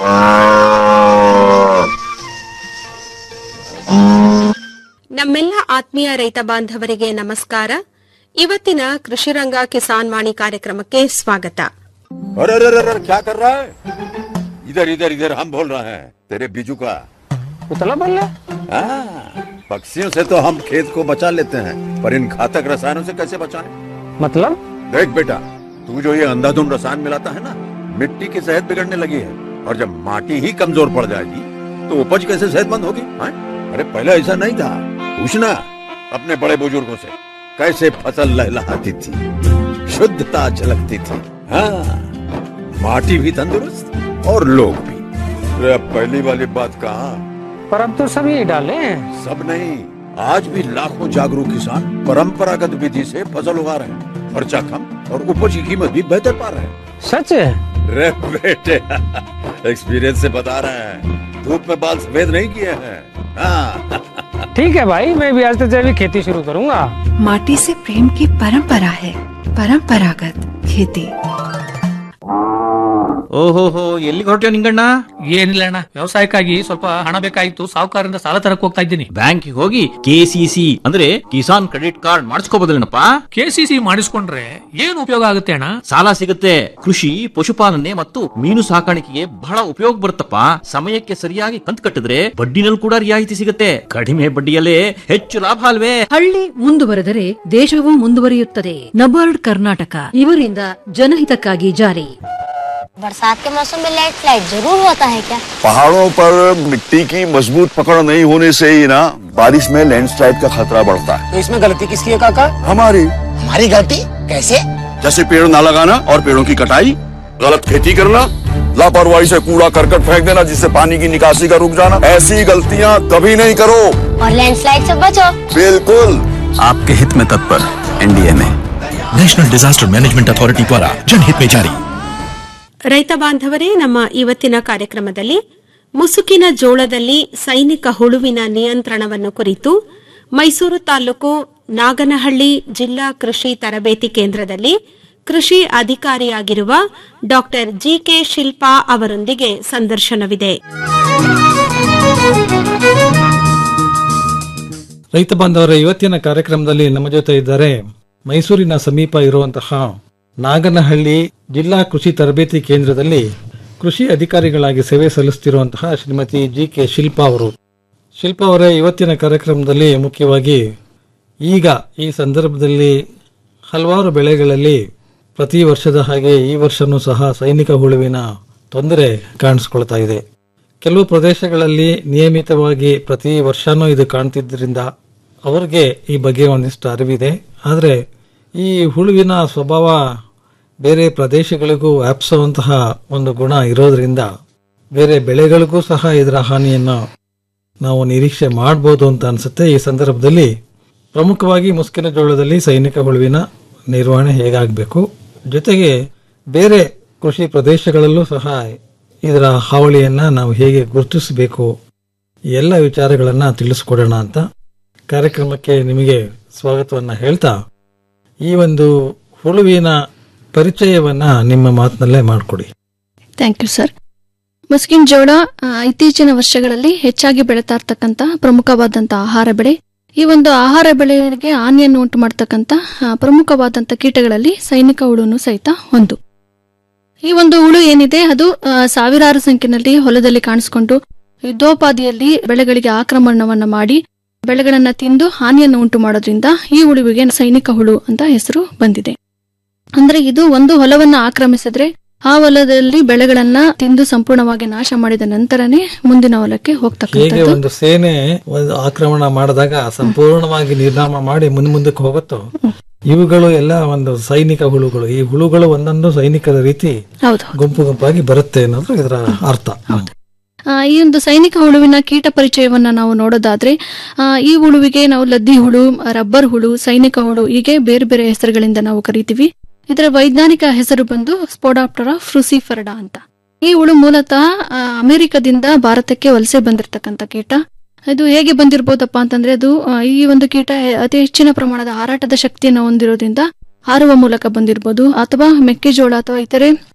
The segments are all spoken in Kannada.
ನಮ್ಮೆಲ್ಲ ಆತ್ಮೀಯ ರೈತ ಬಾಂಧವರಿಗೆ ನಮಸ್ಕಾರ ಇವತ್ತಿನ ಕೃಷಿರಂಗ ಕಿಸಾನ್ ವಾಣಿ ಕಾರ್ಯಕ್ರಮಕ್ಕೆ ಸ್ವಾಗತ अरे अरे अरे अरे क्या कर रहा है इधर इधर इधर हम बोल रहे हैं तेरे बीजू का उतला बोल रहा हाँ, पक्षियों से तो हम खेत को बचा लेते हैं पर इन घातक रसायनों से कैसे बचाएं? मतलब देख बेटा तू जो ये अंधाधुंध रसायन मिलाता है ना मिट्टी की सेहत बिगड़ने लगी है और जब माटी ही कमजोर पड़ जाएगी तो उपज कैसे सेहतमंद होगी हाँ? अरे पहले ऐसा नहीं था पूछना अपने बड़े बुजुर्गों से कैसे फसल लहलहाती थी शुद्धता झलकती थी हाँ माटी भी तंदुरुस्त और लोग भी अरे अब पहली वाली बात कहाँ पर अब तो सभी डाले हैं सब नहीं आज भी लाखों जागरूक किसान परंपरागत विधि से फसल उगा रहे हैं खर्चा कम और उपज की कीमत भी बेहतर पा रहे हैं सच है रे बेटे एक्सपीरियंस से बता रहे हैं धूप में बाल सफेद नहीं किए हैं हाँ ठीक है भाई मैं भी आज से जैविक खेती शुरू करूंगा माटी से प्रेम की परंपरा है परंपरागत खेती ಓಹೋಹೋ ಎಲ್ಲಿಗೆ ಹೊರಟ್ಯೋ ನಿಂಗಣ್ಣ ಏನಿಲ್ಲ ಅಣ್ಣ ವ್ಯವಸಾಯಕ್ಕಾಗಿ ಸ್ವಲ್ಪ ಹಣ ಬೇಕಾಗಿತ್ತು ಸಾಹುಕಾರರಿಂದ ಸಾಲ ತರಕ್ ಹೋಗ್ತಾ ಇದ್ದೀನಿ ಬ್ಯಾಂಕಿಗೆ ಹೋಗಿ ಕೆಸಿಸಿ ಅಂದ್ರೆ ಕಿಸಾನ್ ಕ್ರೆಡಿಟ್ ಕಾರ್ಡ್ ಮಾಡಿಸ್ಕೋಬೋದಲ್ಲೇನಪ್ಪ ಕೆಸಿಸಿ ಮಾಡಿಸ್ಕೊಂಡ್ರೆ ಏನು ಉಪಯೋಗ ಆಗುತ್ತೆ ಅಣ್ಣ ಸಾಲ ಸಿಗುತ್ತೆ ಕೃಷಿ ಪಶುಪಾಲನೆ ಮತ್ತು ಮೀನು ಸಾಕಾಣಿಕೆಗೆ ಬಹಳ ಉಪಯೋಗ ಬರುತ್ತಪ್ಪ ಸಮಯಕ್ಕೆ ಸರಿಯಾಗಿ ಕಂತು ಕಟ್ಟಿದ್ರೆ ಬಡ್ಡಿನಲ್ಲಿ ಕೂಡ ರಿಯಾಯಿತಿ ಸಿಗುತ್ತೆ ಕಡಿಮೆ ಬಡ್ಡಿಯಲ್ಲೇ ಹೆಚ್ಚು ಲಾಭ ಅಲ್ವೇ ಹಳ್ಳಿ ಮುಂದುವರೆದರೆ ದೇಶವೂ ಮುಂದುವರಿಯುತ್ತದೆ ನಬಾರ್ಡ್ ಕರ್ನಾಟಕ ಇವರಿಂದ ಜನಹಿತಕ್ಕಾಗಿ ಜಾರಿ बरसात के मौसम में लेट फ्लाइट जरूर होता है क्या पहाड़ों पर मिट्टी की मजबूत पकड़ नहीं होने से ही ना बारिश में लैंडस्लाइड का खतरा बढ़ता है तो इसमें गलती किसकी है काका हमारी हमारी गलती कैसे जैसे पेड़ ना लगाना और पेड़ों की कटाई गलत खेती करना लापरवाही से कूड़ा करकट फेंक देना जिससे पानी की निकासी का रुक जाना ऐसी गलतियाँ कभी नहीं करो और लैंडस्लाइड से बचो बिल्कुल आपके हित में तत्पर एनडीए में नेशनल डिजास्टर मैनेजमेंट अथॉरिटी द्वारा जनहित में जारी ರೈತ ಬಾಂಧವರೇ ನಮ್ಮ ಇವತ್ತಿನ ಕಾರ್ಯಕ್ರಮದಲ್ಲಿ ಮುಸುಕಿನ ಜೋಳದಲ್ಲಿ ಸೈನಿಕ ಹುಳುವಿನ ನಿಯಂತ್ರಣವನ್ನು ಕುರಿತು ಮೈಸೂರು ತಾಲೂಕು ನಾಗನಹಳ್ಳಿ ಜಿಲ್ಲಾ ಕೃಷಿ ತರಬೇತಿ ಕೇಂದ್ರದಲ್ಲಿ ಕೃಷಿ ಅಧಿಕಾರಿಯಾಗಿರುವ ಡಾ ಜಿಕೆ ಶಿಲ್ಪಾ ಅವರೊಂದಿಗೆ ಸಂದರ್ಶನವಿದೆ ರೈತ ಬಾಂಧವರ ಇವತ್ತಿನ ಕಾರ್ಯಕ್ರಮದಲ್ಲಿ ನಮ್ಮ ಜೊತೆ ಇದ್ದಾರೆ ಮೈಸೂರಿನ ಸಮೀಪ ಇರುವಂತಹ ನಾಗನಹಳ್ಳಿ ಜಿಲ್ಲಾ ಕೃಷಿ ತರಬೇತಿ ಕೇಂದ್ರದಲ್ಲಿ ಕೃಷಿ ಅಧಿಕಾರಿಗಳಾಗಿ ಸೇವೆ ಸಲ್ಲಿಸುತ್ತಿರುವಂತಹ ಶ್ರೀಮತಿ ಜಿ ಕೆ ಶಿಲ್ಪಾ ಅವರು ಶಿಲ್ಪಾ ಅವರೇ ಇವತ್ತಿನ ಕಾರ್ಯಕ್ರಮದಲ್ಲಿ ಮುಖ್ಯವಾಗಿ ಈಗ ಈ ಸಂದರ್ಭದಲ್ಲಿ ಹಲವಾರು ಬೆಳೆಗಳಲ್ಲಿ ಪ್ರತಿ ವರ್ಷದ ಹಾಗೆ ಈ ವರ್ಷನೂ ಸಹ ಸೈನಿಕ ಹುಳುವಿನ ತೊಂದರೆ ಕಾಣಿಸ್ಕೊಳ್ತಾ ಇದೆ ಕೆಲವು ಪ್ರದೇಶಗಳಲ್ಲಿ ನಿಯಮಿತವಾಗಿ ಪ್ರತಿ ವರ್ಷನೂ ಇದು ಕಾಣ್ತಿದ್ದರಿಂದ ಅವರಿಗೆ ಈ ಬಗ್ಗೆ ಒಂದಿಷ್ಟು ಅರಿವಿದೆ ಆದರೆ ಈ ಹುಳುವಿನ ಸ್ವಭಾವ ಬೇರೆ ಪ್ರದೇಶಗಳಿಗೂ ವ್ಯಾಪಿಸುವಂತಹ ಒಂದು ಗುಣ ಇರೋದ್ರಿಂದ ಬೇರೆ ಬೆಳೆಗಳಿಗೂ ಸಹ ಇದರ ಹಾನಿಯನ್ನು ನಾವು ನಿರೀಕ್ಷೆ ಮಾಡಬಹುದು ಅಂತ ಅನಿಸುತ್ತೆ ಈ ಸಂದರ್ಭದಲ್ಲಿ ಪ್ರಮುಖವಾಗಿ ಮುಸ್ಕಿನ ಜೋಳದಲ್ಲಿ ಸೈನಿಕ ಹುಳುವಿನ ನಿರ್ವಹಣೆ ಹೇಗಾಗಬೇಕು ಜೊತೆಗೆ ಬೇರೆ ಕೃಷಿ ಪ್ರದೇಶಗಳಲ್ಲೂ ಸಹ ಇದರ ಹಾವಳಿಯನ್ನ ನಾವು ಹೇಗೆ ಗುರುತಿಸಬೇಕು ಈ ಎಲ್ಲ ವಿಚಾರಗಳನ್ನ ತಿಳಿಸ್ಕೊಡೋಣ ಅಂತ ಕಾರ್ಯಕ್ರಮಕ್ಕೆ ನಿಮಗೆ ಸ್ವಾಗತವನ್ನ ಹೇಳ್ತಾ ಈ ಒಂದು ಹುಳುವಿನ ಪರಿಚಯವನ್ನ ನಿಮ್ಮ ಮಾತಿನಲ್ಲೇ ಮಾಡಿಕೊಡಿ ಥ್ಯಾಂಕ್ ಯು ಸರ್ ಮಸ್ಕಿನ್ ಜೋಳ ಆ, ಇತ್ತೀಚಿನ ವರ್ಷಗಳಲ್ಲಿ ಹೆಚ್ಚಾಗಿ ಬೆಳೀತಾ ಇರ್ತಕ್ಕಂಥ ಪ್ರಮುಖವಾದಂಥ ಆಹಾರ ಬೆಳೆ ಈ ಒಂದು ಆಹಾರ ಬೆಳೆಗೆ ಹಾನಿಯನ್ನು ಉಂಟು ಮಾಡ್ತಕ್ಕಂಥ ಆ, ಪ್ರಮುಖವಾದಂಥ ಕೀಟಗಳಲ್ಲಿ ಸೈನಿಕ ಹುಳುನು ಸಹಿತ ಒಂದು ಈ ಒಂದು ಹುಳು ಏನಿದೆ ಅದು ಆ, ಸಾವಿರಾರು ಸಂಖ್ಯೆಯಲ್ಲಿ ಹೊಲದಲ್ಲಿ ಕಾಣಿಸಿಕೊಂಡು ಯುದ್ಧೋಪಾದಿಯಲ್ಲಿ ಬೆಳೆಗಳಿಗೆ ಆಕ್ರಮಣವನ್ನ ಮಾಡಿ ಬೆಳೆಗಳನ್ನ ತಿಂದು ಹಾನಿಯನ್ನು ಉಂಟು ಮಾಡೋದ್ರಿಂದ ಈ ಹುಳುವಿಗೆ ಸೈನಿಕ ಹುಳು ಅಂತ ಹೆಸರು ಬಂದಿದೆ ಅಂದ್ರೆ ಇದು ಒಂದು ಹೊಲವನ್ನ ಆಕ್ರಮಿಸಿದ್ರೆ ಆ ಹೊಲದಲ್ಲಿ ಬೆಳೆಗಳನ್ನ ತಿಂದು ಸಂಪೂರ್ಣವಾಗಿ ನಾಶ ಮಾಡಿದ ನಂತರನೇ ಮುಂದಿನ ಹೊಲಕ್ಕೆ ಹೇಗೆ ಹೋಗ್ತಕ್ಕಂಥದ್ದು ಒಂದು ಸೇನೆ ಒಂದು ಆಕ್ರಮಣ ಮಾಡಿದಾಗ ಸಂಪೂರ್ಣವಾಗಿ ನಿರ್ನಾಮ ಮಾಡಿ ಮುಂದೆ ಮುಂದಕ್ಕೆ ಹೋಗುತ್ತೋ ಇವುಗಳು ಎಲ್ಲ ಒಂದು ಸೈನಿಕ ಹುಳುಗಳು ಈ ಹುಳುಗಳು ಒಂದೊಂದು ಸೈನಿಕರ ರೀತಿ ಹೌದು ಗುಂಪು ಗುಂಪಾಗಿ ಬರುತ್ತೆ ಅನ್ನೋದು ಇದರ ಅರ್ಥ ಆ, ಈ ಒಂದು ಸೈನಿಕ ಹುಳುವಿನ ಕೀಟ ಪರಿಚಯವನ್ನ ನಾವು ನೋಡೋದಾದ್ರೆ ಆ, ಈ ಹುಳುವಿಗೆ ನಾವು ಲದ್ದಿ ಹುಳು ರಬ್ಬರ್ ಹುಳು ಸೈನಿಕ ಹುಳು ಹೀಗೆ ಬೇರೆ ಬೇರೆ ಹೆಸರುಗಳಿಂದ ನಾವು ಕರಿತೀವಿ ಇದರ ವೈಜ್ಞಾನಿಕ ಹೆಸರು ಬಂದು ಸ್ಪೋಡಾಪ್ಟರಾ ಫ್ರುಸಿಫರ್ಡಾ ಅಂತ ಈ ಹುಳು ಮೂಲತಃ ಆ, ಅಮೆರಿಕದಿಂದ ಭಾರತಕ್ಕೆ ವಲಸೆ ಬಂದಿರತಕ್ಕಂಥ ಕೀಟ ಇದು ಹೇಗೆ ಬಂದಿರಬಹುದಪ್ಪ ಅಂತಂದ್ರೆ ಅದು ಆ, ಈ ಒಂದು ಕೀಟ ಅತಿ ಹೆಚ್ಚಿನ ಪ್ರಮಾಣದ ಹಾರಾಟದ ಶಕ್ತಿಯನ್ನು ಹೊಂದಿರೋದ್ರಿಂದ ಹಾರುವ ಮೂಲಕ ಬಂದಿರಬಹುದು ಅಥವಾ ಮೆಕ್ಕೆಜೋಳ ಅಥವಾ ಇತರೆ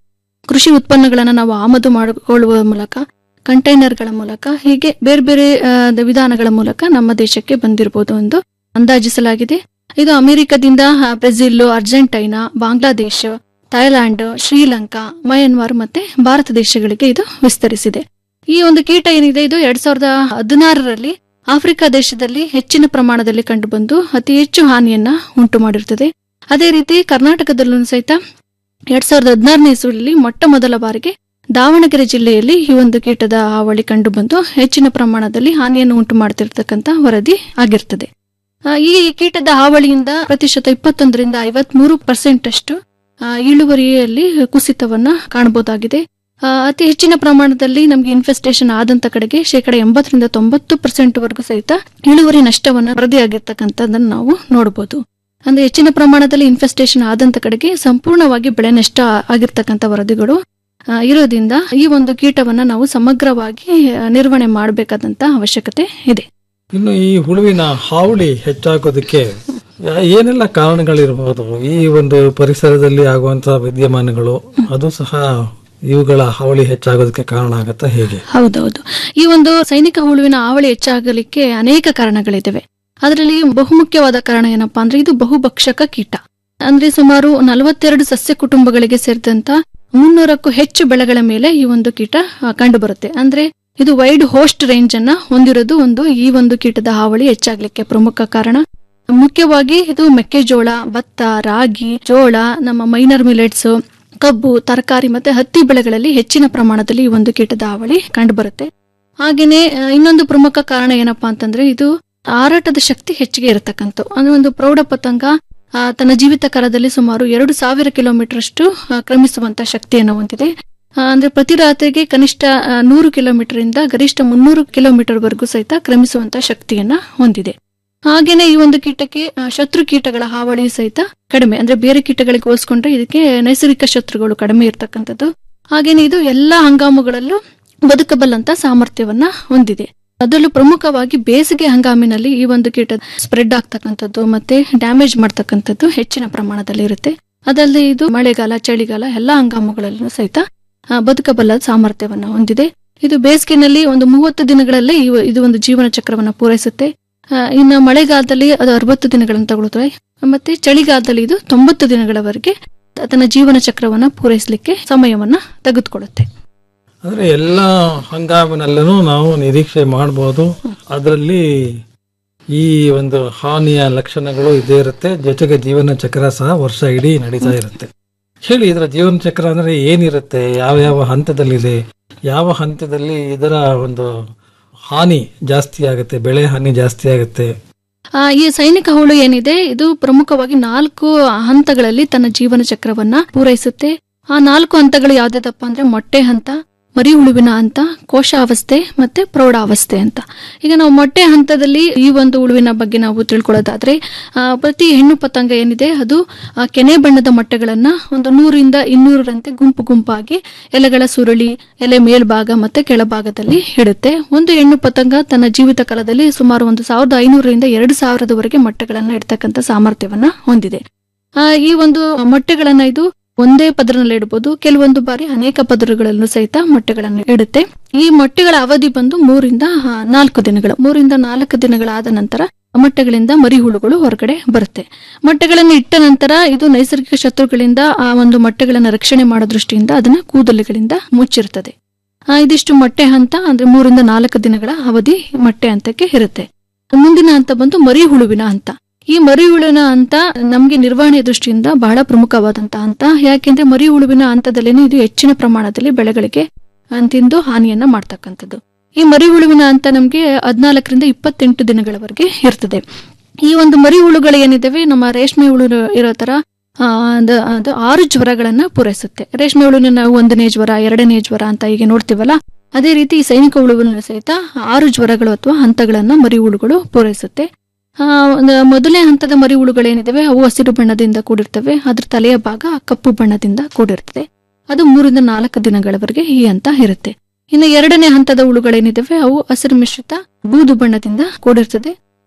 ಕೃಷಿ ಉತ್ಪನ್ನಗಳನ್ನು ನಾವು ಆಮದು ಮಾಡಿಕೊಳ್ಳುವ ಮೂಲಕ ಕಂಟೈನರ್ಗಳ ಮೂಲಕ ಹೀಗೆ ಬೇರೆ ಬೇರೆ ಆ, ದ- ವಿಧಾನಗಳ ಮೂಲಕ ನಮ್ಮ ದೇಶಕ್ಕೆ ಬಂದಿರಬಹುದು ಎಂದು ಅಂದಾಜಿಸಲಾಗಿದೆ ಇದು ಅಮೆರಿಕದಿಂದ ಆ, Brazil Argentina Bangladesh Thailand Sri Lanka Myanmar ಮತ್ತೆ ಭಾರತ ದೇಶಗಳಿಗೆ ಇದು ವಿಸ್ತರಿಸಿದೆ ಈ ಒಂದು ಕೀಟ ಏನಿದೆ ಇದು ಎರಡ್ ಸಾವಿರದ ಹದಿನಾರರಲ್ಲಿ ಆಫ್ರಿಕಾ ದೇಶದಲ್ಲಿ ಹೆಚ್ಚಿನ ಪ್ರಮಾಣದಲ್ಲಿ ಕಂಡುಬಂದು ಅತಿ ಹೆಚ್ಚು ಹಾನಿಯನ್ನ ಉಂಟು ಮಾಡಿರುತ್ತದೆ ಅದೇ ರೀತಿ ಕರ್ನಾಟಕದಲ್ಲೂ ಸಹಿತ ಎರಡ್ ಸಾವಿರದ ಹದಿನಾರನೇ ಇಸುವಲ್ಲಿ ಮೊಟ್ಟ ಮೊದಲ ಬಾರಿಗೆ ದಾವಣಗೆರೆ ಜಿಲ್ಲೆಯಲ್ಲಿ ಈ ಒಂದು ಕೀಟದ ಹಾವಳಿ ಕಂಡುಬಂದು ಹೆಚ್ಚಿನ ಪ್ರಮಾಣದಲ್ಲಿ ಹಾನಿಯನ್ನು ಉಂಟು ಮಾಡ್ತಿರ್ತಕ್ಕಂಥ ವರದಿ ಆಗಿರ್ತದೆ ಆ, ಈ ಕೀಟದ ಹಾವಳಿಯಿಂದ ಪ್ರತಿಶತ ಇಪ್ಪತ್ತೊಂದರಿಂದ ಐವತ್ಮೂರು ಪರ್ಸೆಂಟ್ ಅಷ್ಟು ಆ, ಇಳುವರಿಯಲ್ಲಿ ಕುಸಿತವನ್ನ ಕಾಣಬಹುದಾಗಿದೆ ಆ, ಅತಿ ಹೆಚ್ಚಿನ ಪ್ರಮಾಣದಲ್ಲಿ ನಮಗೆ ಇನ್ಫೆಸ್ಟೇಷನ್ ಆದಂತ ಕಡೆಗೆ ಶೇಕಡ ಎಂಬತ್ತರಿಂದ ತೊಂಬತ್ತು ಪರ್ಸೆಂಟ್ ವರೆಗೂ ಸಹಿತ ಇಳುವರಿ ನಷ್ಟವನ್ನ ವರದಿಯಾಗಿರ್ತಕ್ಕಂಥದ್ದನ್ನು ನಾವು ನೋಡಬಹುದು ಅಂದ್ರೆ ಹೆಚ್ಚಿನ ಪ್ರಮಾಣದಲ್ಲಿ ಇನ್ಫೆಸ್ಟೇಷನ್ ಆದಂತ ಕಡೆಗೆ ಸಂಪೂರ್ಣವಾಗಿ ಬೆಳೆ ನಷ್ಟ ಆಗಿರ್ತಕ್ಕಂಥ ವರದಿಗಳು ಆ, ಇರೋದ್ರಿಂದ ಈ ಒಂದು ಕೀಟವನ್ನ ನಾವು ಸಮಗ್ರವಾಗಿ ಆ, ನಿರ್ವಹಣೆ ಮಾಡಬೇಕಾದಂತ ಅವಶ್ಯಕತೆ ಇದೆ ಇನ್ನು ಈ ಹುಳುವಿನ ಹಾವಳಿ ಹೆಚ್ಚಾಗೋದಕ್ಕೆ ಯಾ- ಏನೆಲ್ಲ ಕಾರಣಗಳಿರಬಹುದು ಈ ಒಂದು ಪರಿಸರದಲ್ಲಿ ಆಗುವಂತಹ ವಿದ್ಯಮಾನಗಳು ಅದು ಸಹ ಇವುಗಳ ಹಾವಳಿ ಹೆಚ್ಚಾಗೋದಕ್ಕೆ ಕಾರಣ ಆಗತ್ತಾ ಹೇಗೆ ಹೌದೌದು ಈ ಒಂದು ಸೈನಿಕ ಹುಳುವಿನ ಹಾವಳಿ ಹೆಚ್ಚಾಗಲಿಕ್ಕೆ ಅನೇಕ ಕಾರಣಗಳಿದ್ದಾವೆ ಅದರಲ್ಲಿ ಬಹುಮುಖ್ಯವಾದ ಕಾರಣ ಏನಪ್ಪಾ ಅಂದ್ರೆ ಇದು ಬಹುಭಕ್ಷಕ ಕೀಟ ಅಂದ್ರೆ ಸುಮಾರು ನಲವತ್ತೆರಡು ಸಸ್ಯ ಕುಟುಂಬಗಳಿಗೆ ಸೇರಿದಂತ ಮುನ್ನೂರಕ್ಕೂ ಹೆಚ್ಚು ಬೆಳೆಗಳ ಮೇಲೆ ಈ ಒಂದು ಕೀಟ ಕಂಡು ಬರುತ್ತೆ ಅಂದ್ರೆ ಇದು ವೈಡ್ ಹೋಸ್ಟ್ ರೇಂಜ್ ಅನ್ನ ಹೊಂದಿರೋದು ಒಂದು ಈ ಒಂದು ಕೀಟದ ಹಾವಳಿ ಹೆಚ್ಚಾಗ್ಲಿಕ್ಕೆ ಪ್ರಮುಖ ಕಾರಣ ಮುಖ್ಯವಾಗಿ ಇದು ಮೆಕ್ಕೆಜೋಳ ಭತ್ತ ರಾಗಿ ಜೋಳ ನಮ್ಮ ಮೈನರ್ ಮಿಲೆಟ್ಸ್ ಕಬ್ಬು ತರಕಾರಿ ಮತ್ತೆ ಹತ್ತಿ ಬೆಳೆಗಳಲ್ಲಿ ಹೆಚ್ಚಿನ ಪ್ರಮಾಣದಲ್ಲಿ ಈ ಒಂದು ಕೀಟದ ಹಾವಳಿ ಕಂಡುಬರುತ್ತೆ ಹಾಗೇನೆ ಆ, ಇನ್ನೊಂದು ಪ್ರಮುಖ ಕಾರಣ ಏನಪ್ಪಾ ಅಂತಂದ್ರೆ ಇದು ಹಾರಾಟದ ಶಕ್ತಿ ಹೆಚ್ಚಿಗೆ ಇರತಕ್ಕಂಥ ಅಂದ್ರೆ ಒಂದು ಪ್ರೌಢ ಪತಂಗ ಆ, ತನ್ನ ಜೀವಿತ ಕಾಲದಲ್ಲಿ ಸುಮಾರು ಎರಡು ಸಾವಿರ ಕಿಲೋಮೀಟರ್ ಅಷ್ಟು ಆ, ಕ್ರಮಿಸುವಂತ ಶಕ್ತಿಯನ್ನು ಹೊಂದಿದೆ ಆ, ಅಂದ್ರೆ ಪ್ರತಿ ರಾತ್ರಿಗೆ ಕನಿಷ್ಠ ಆ, ನೂರು ಕಿಲೋಮೀಟರ್ ಇಂದ ಗರಿಷ್ಠ ಮುನ್ನೂರು ಕಿಲೋಮೀಟರ್ ವರೆಗೂ ಸಹಿತ ಕ್ರಮಿಸುವಂತ ಶಕ್ತಿಯನ್ನ ಹೊಂದಿದೆ ಹಾಗೇನೆ ಈ ಒಂದು ಕೀಟಕ್ಕೆ ಆ, ಶತ್ರು ಕೀಟಗಳ ಹಾವಳಿ ಸಹಿತ ಕಡಿಮೆ ಅಂದ್ರೆ ಬೇರೆ ಕೀಟಗಳಿಗೆ ಹೋಲಿಸ್ಕೊಂಡ್ರೆ ಇದಕ್ಕೆ ನೈಸರ್ಗಿಕ ಶತ್ರುಗಳು ಕಡಿಮೆ ಇರತಕ್ಕಂಥದ್ದು ಹಾಗೇನೆ ಇದು ಎಲ್ಲಾ ಹಂಗಾಮುಗಳಲ್ಲೂ ಬದುಕಬಲ್ಲಂತ ಸಾಮರ್ಥ್ಯವನ್ನ ಹೊಂದಿದೆ ಅದರಲ್ಲೂ ಪ್ರಮುಖವಾಗಿ ಬೇಸಿಗೆ ಹಂಗಾಮಿನಲ್ಲಿ ಈ ಒಂದು ಕೀಟ ಸ್ಪ್ರೆಡ್ ಆಗ್ತಕ್ಕಂಥದ್ದು ಮತ್ತೆ ಡ್ಯಾಮೇಜ್ ಮಾಡ್ತಕ್ಕಂಥದ್ದು ಹೆಚ್ಚಿನ ಪ್ರಮಾಣದಲ್ಲಿ ಇರುತ್ತೆ ಅದಲ್ಲದೆ ಇದು ಮಳೆಗಾಲ ಚಳಿಗಾಲ ಎಲ್ಲಾ ಹಂಗಾಮುಗಳಲ್ಲೂ ಸಹಿತ ಆ, ಬದುಕಬಲ್ಲ ಸಾಮರ್ಥ್ಯವನ್ನ ಹೊಂದಿದೆ ಇದು ಬೇಸಿಗೆನಲ್ಲಿ ಒಂದು ಮೂವತ್ತು ದಿನಗಳಲ್ಲೇ ಇವ- ಇದು ಒಂದು ಜೀವನ ಚಕ್ರವನ್ನ ಪೂರೈಸುತ್ತೆ ಆ, ಇನ್ನು ಮಳೆಗಾಲದಲ್ಲಿ ಅದು ಅರವತ್ತು ದಿನಗಳನ್ನು ತಗೊಳ್ತದೆ ಮತ್ತೆ ಚಳಿಗಾಲದಲ್ಲಿ ಇದು ತೊಂಬತ್ತು ದಿನಗಳವರೆಗೆ ತನ್ನ ಜೀವನ ಚಕ್ರವನ್ನ ಪೂರೈಸಲಿಕ್ಕೆ ಸಮಯವನ್ನ ತೆಗೆದುಕೊಳ್ಳುತ್ತೆ ಅಂದ್ರೆ ಎಲ್ಲ ಹಂಗಾಮಿನಲ್ಲೂ ನಾವು ನಿರೀಕ್ಷೆ ಮಾಡಬಹುದು ಅದರಲ್ಲಿ ಈ ಒಂದು ಹಾನಿಯ ಲಕ್ಷಣಗಳು ಇದೇ ಇರುತ್ತೆ ಜೊತೆಗೆ ಜೀವನ ಚಕ್ರ ಸಹ ವರ್ಷ ಇಡೀ ನಡೀತಾ ಇರುತ್ತೆ ಹೇಳಿ ಇದರ ಜೀವನ ಚಕ್ರ ಅಂದ್ರೆ ಏನಿರುತ್ತೆ ಯಾವ ಯಾವ ಹಂತದಲ್ಲಿದೆ ಯಾವ ಹಂತದಲ್ಲಿ ಇದರ ಒಂದು ಹಾನಿ ಜಾಸ್ತಿ ಆಗುತ್ತೆ ಬೆಳೆ ಹಾನಿ ಜಾಸ್ತಿ ಆಗುತ್ತೆ ಆ, ಈ ಸೈನಿಕ ಹುಳು ಏನಿದೆ ಇದು ಪ್ರಮುಖವಾಗಿ ನಾಲ್ಕು ಹಂತಗಳಲ್ಲಿ ತನ್ನ ಜೀವನ ಚಕ್ರವನ್ನ ಪೂರೈಸುತ್ತೆ ಆ ನಾಲ್ಕು ಹಂತಗಳು ಯಾವ್ದಾದಪ್ಪ ಅಂದ್ರೆ ಮೊಟ್ಟೆ ಹಂತ ಮರಿ ಹುಳುವಿನ ಹಂತ ಕೋಶಾವಸ್ಥೆ ಮತ್ತೆ ಪ್ರೌಢಾವಸ್ಥೆ ಅಂತ ಈಗ ನಾವು ಮೊಟ್ಟೆ ಹಂತದಲ್ಲಿ ಈ ಒಂದು ಹುಳುವಿನ ಬಗ್ಗೆ ನಾವು ತಿಳ್ಕೊಳ್ಳೋದಾದ್ರೆ ಆ, ಪ್ರತಿ ಹೆಣ್ಣು ಪತಂಗ ಏನಿದೆ ಅದು ಆ, ಕೆನೆ ಬಣ್ಣದ ಮೊಟ್ಟೆಗಳನ್ನ ಒಂದು ನೂರಿಂದ ಇನ್ನೂರರಂತೆ ಗುಂಪು ಗುಂಪಾಗಿ ಎಲೆಗಳ ಸುರುಳಿ ಎಲೆ ಮೇಲ್ಭಾಗ ಮತ್ತೆ ಕೆಳಭಾಗದಲ್ಲಿ ಇಡುತ್ತೆ ಒಂದು ಹೆಣ್ಣು ಪತಂಗ ತನ್ನ ಜೀವಿತ ಕಾಲದಲ್ಲಿ ಸುಮಾರು ಒಂದು ಸಾವಿರದ ಐನೂರರಿಂದ ಎರಡು ಸಾವಿರದವರೆಗೆ ಮೊಟ್ಟೆಗಳನ್ನ ಇಡ್ತಕ್ಕಂಥ ಸಾಮರ್ಥ್ಯವನ್ನ ಹೊಂದಿದೆ ಆ, ಈ ಒಂದು ಮೊಟ್ಟೆಗಳನ್ನ ಇದು ಒಂದೇ ಪದರನಲ್ಲಿ ಇಡಬಹುದು ಕೆಲವೊಂದು ಬಾರಿ ಅನೇಕ ಪದರಗಳಲ್ಲೂ ಸಹಿತ ಮೊಟ್ಟೆಗಳನ್ನು ಇಡುತ್ತೆ ಈ ಮೊಟ್ಟೆಗಳ ಅವಧಿ ಬಂದು ಮೂರಿಂದ ಆ, ನಾಲ್ಕು ದಿನಗಳು ಮೂರಿಂದ ನಾಲ್ಕು ದಿನಗಳಾದ ನಂತರ ಮೊಟ್ಟೆಗಳಿಂದ ಮರಿಹುಳುಗಳು ಹೊರಗಡೆ ಬರುತ್ತೆ ಮೊಟ್ಟೆಗಳನ್ನು ಇಟ್ಟ ನಂತರ ಇದು ನೈಸರ್ಗಿಕ ಶತ್ರುಗಳಿಂದ ಆ ಒಂದು ಮೊಟ್ಟೆಗಳನ್ನು ರಕ್ಷಣೆ ಮಾಡೋ ದೃಷ್ಟಿಯಿಂದ ಅದನ್ನ ಕೂದಲುಗಳಿಂದ ಮುಚ್ಚಿರ್ತದೆ ಆ, ಇದಿಷ್ಟು ಮೊಟ್ಟೆ ಹಂತ ಅಂದ್ರೆ ಮೂರಿಂದ ನಾಲ್ಕು ದಿನಗಳ ಅವಧಿ ಮೊಟ್ಟೆ ಹಂತಕ್ಕೆ ಇರುತ್ತೆ ಮುಂದಿನ ಹಂತ ಬಂದು ಮರಿ ಹುಳುವಿನ ಹಂತ ಈ ಮರಿ ಹುಳುವಿನ ಹಂತ ನಮಗೆ ನಿರ್ವಹಣೆ ದೃಷ್ಟಿಯಿಂದ ಬಹಳ ಪ್ರಮುಖವಾದಂತಹ ಹಂತ ಯಾಕೆಂದ್ರೆ ಮರಿ ಹುಳುವಿನ ಹಂತದಲ್ಲೇನೆ ಇದು ಹೆಚ್ಚಿನ ಪ್ರಮಾಣದಲ್ಲಿ ಬೆಳೆಗಳಿಗೆ ಆ, ತಿಂದು ಹಾನಿಯನ್ನ ಮಾಡ್ತಕ್ಕಂಥದ್ದು ಈ ಮರಿ ಹುಳುವಿನ ಹಂತ ನಮಗೆ ಹದಿನಾಲ್ಕರಿಂದ ಇಪ್ಪತ್ತೆಂಟು ದಿನಗಳವರೆಗೆ ಇರ್ತದೆ ಈ ಒಂದು ಮರಿ ಹುಳುಗಳು ಏನಿದಾವೆ ನಮ್ಮ ರೇಷ್ಮೆ ಹುಳು ಇರೋ ತರ ಆ, ಅದು ಅದು ಆರು ಜ್ವರಗಳನ್ನ ಪೂರೈಸುತ್ತೆ ರೇಷ್ಮೆ ಹುಳುವಿನ ನಾವು ಒಂದನೇ ಜ್ವರ ಎರಡನೇ ಜ್ವರ ಅಂತ ಹೀಗೆ ನೋಡ್ತೀವಲ್ಲ ಅದೇ ರೀತಿ ಈ ಸೈನಿಕ ಹುಳುವಿನ ಸಹಿತ ಆರು ಜ್ವರಗಳು ಅಥವಾ ಹಂತಗಳನ್ನ ಮರಿ ಹುಳುಗಳು ಪೂರೈಸುತ್ತೆ ಆ, ಒಂದು ಮೊದಲನೇ ಹಂತದ ಮರಿ ಹುಳುಗಳೇನಿದಾವೆ ಅವು ಹಸಿರು ಬಣ್ಣದಿಂದ ಕೂಡಿರ್ತವೆ ಅದ್ರ ತಲೆಯ ಭಾಗ ಕಪ್ಪು ಬಣ್ಣದಿಂದ ಕೂಡಿರ್ತದೆ ಅದು ಮೂರಿಂದ ನಾಲ್ಕು ದಿನಗಳವರೆಗೆ ಈ ಹಂತ ಇರುತ್ತೆ ಇನ್ನು ಎರಡನೇ ಹಂತದ ಹುಳುಗಳೇನಿದಾವೆ ಅವು ಹಸಿರು ಮಿಶ್ರಿತ ಬೂದು ಬಣ್ಣದಿಂದ ಕೂಡಿರ್ತದೆ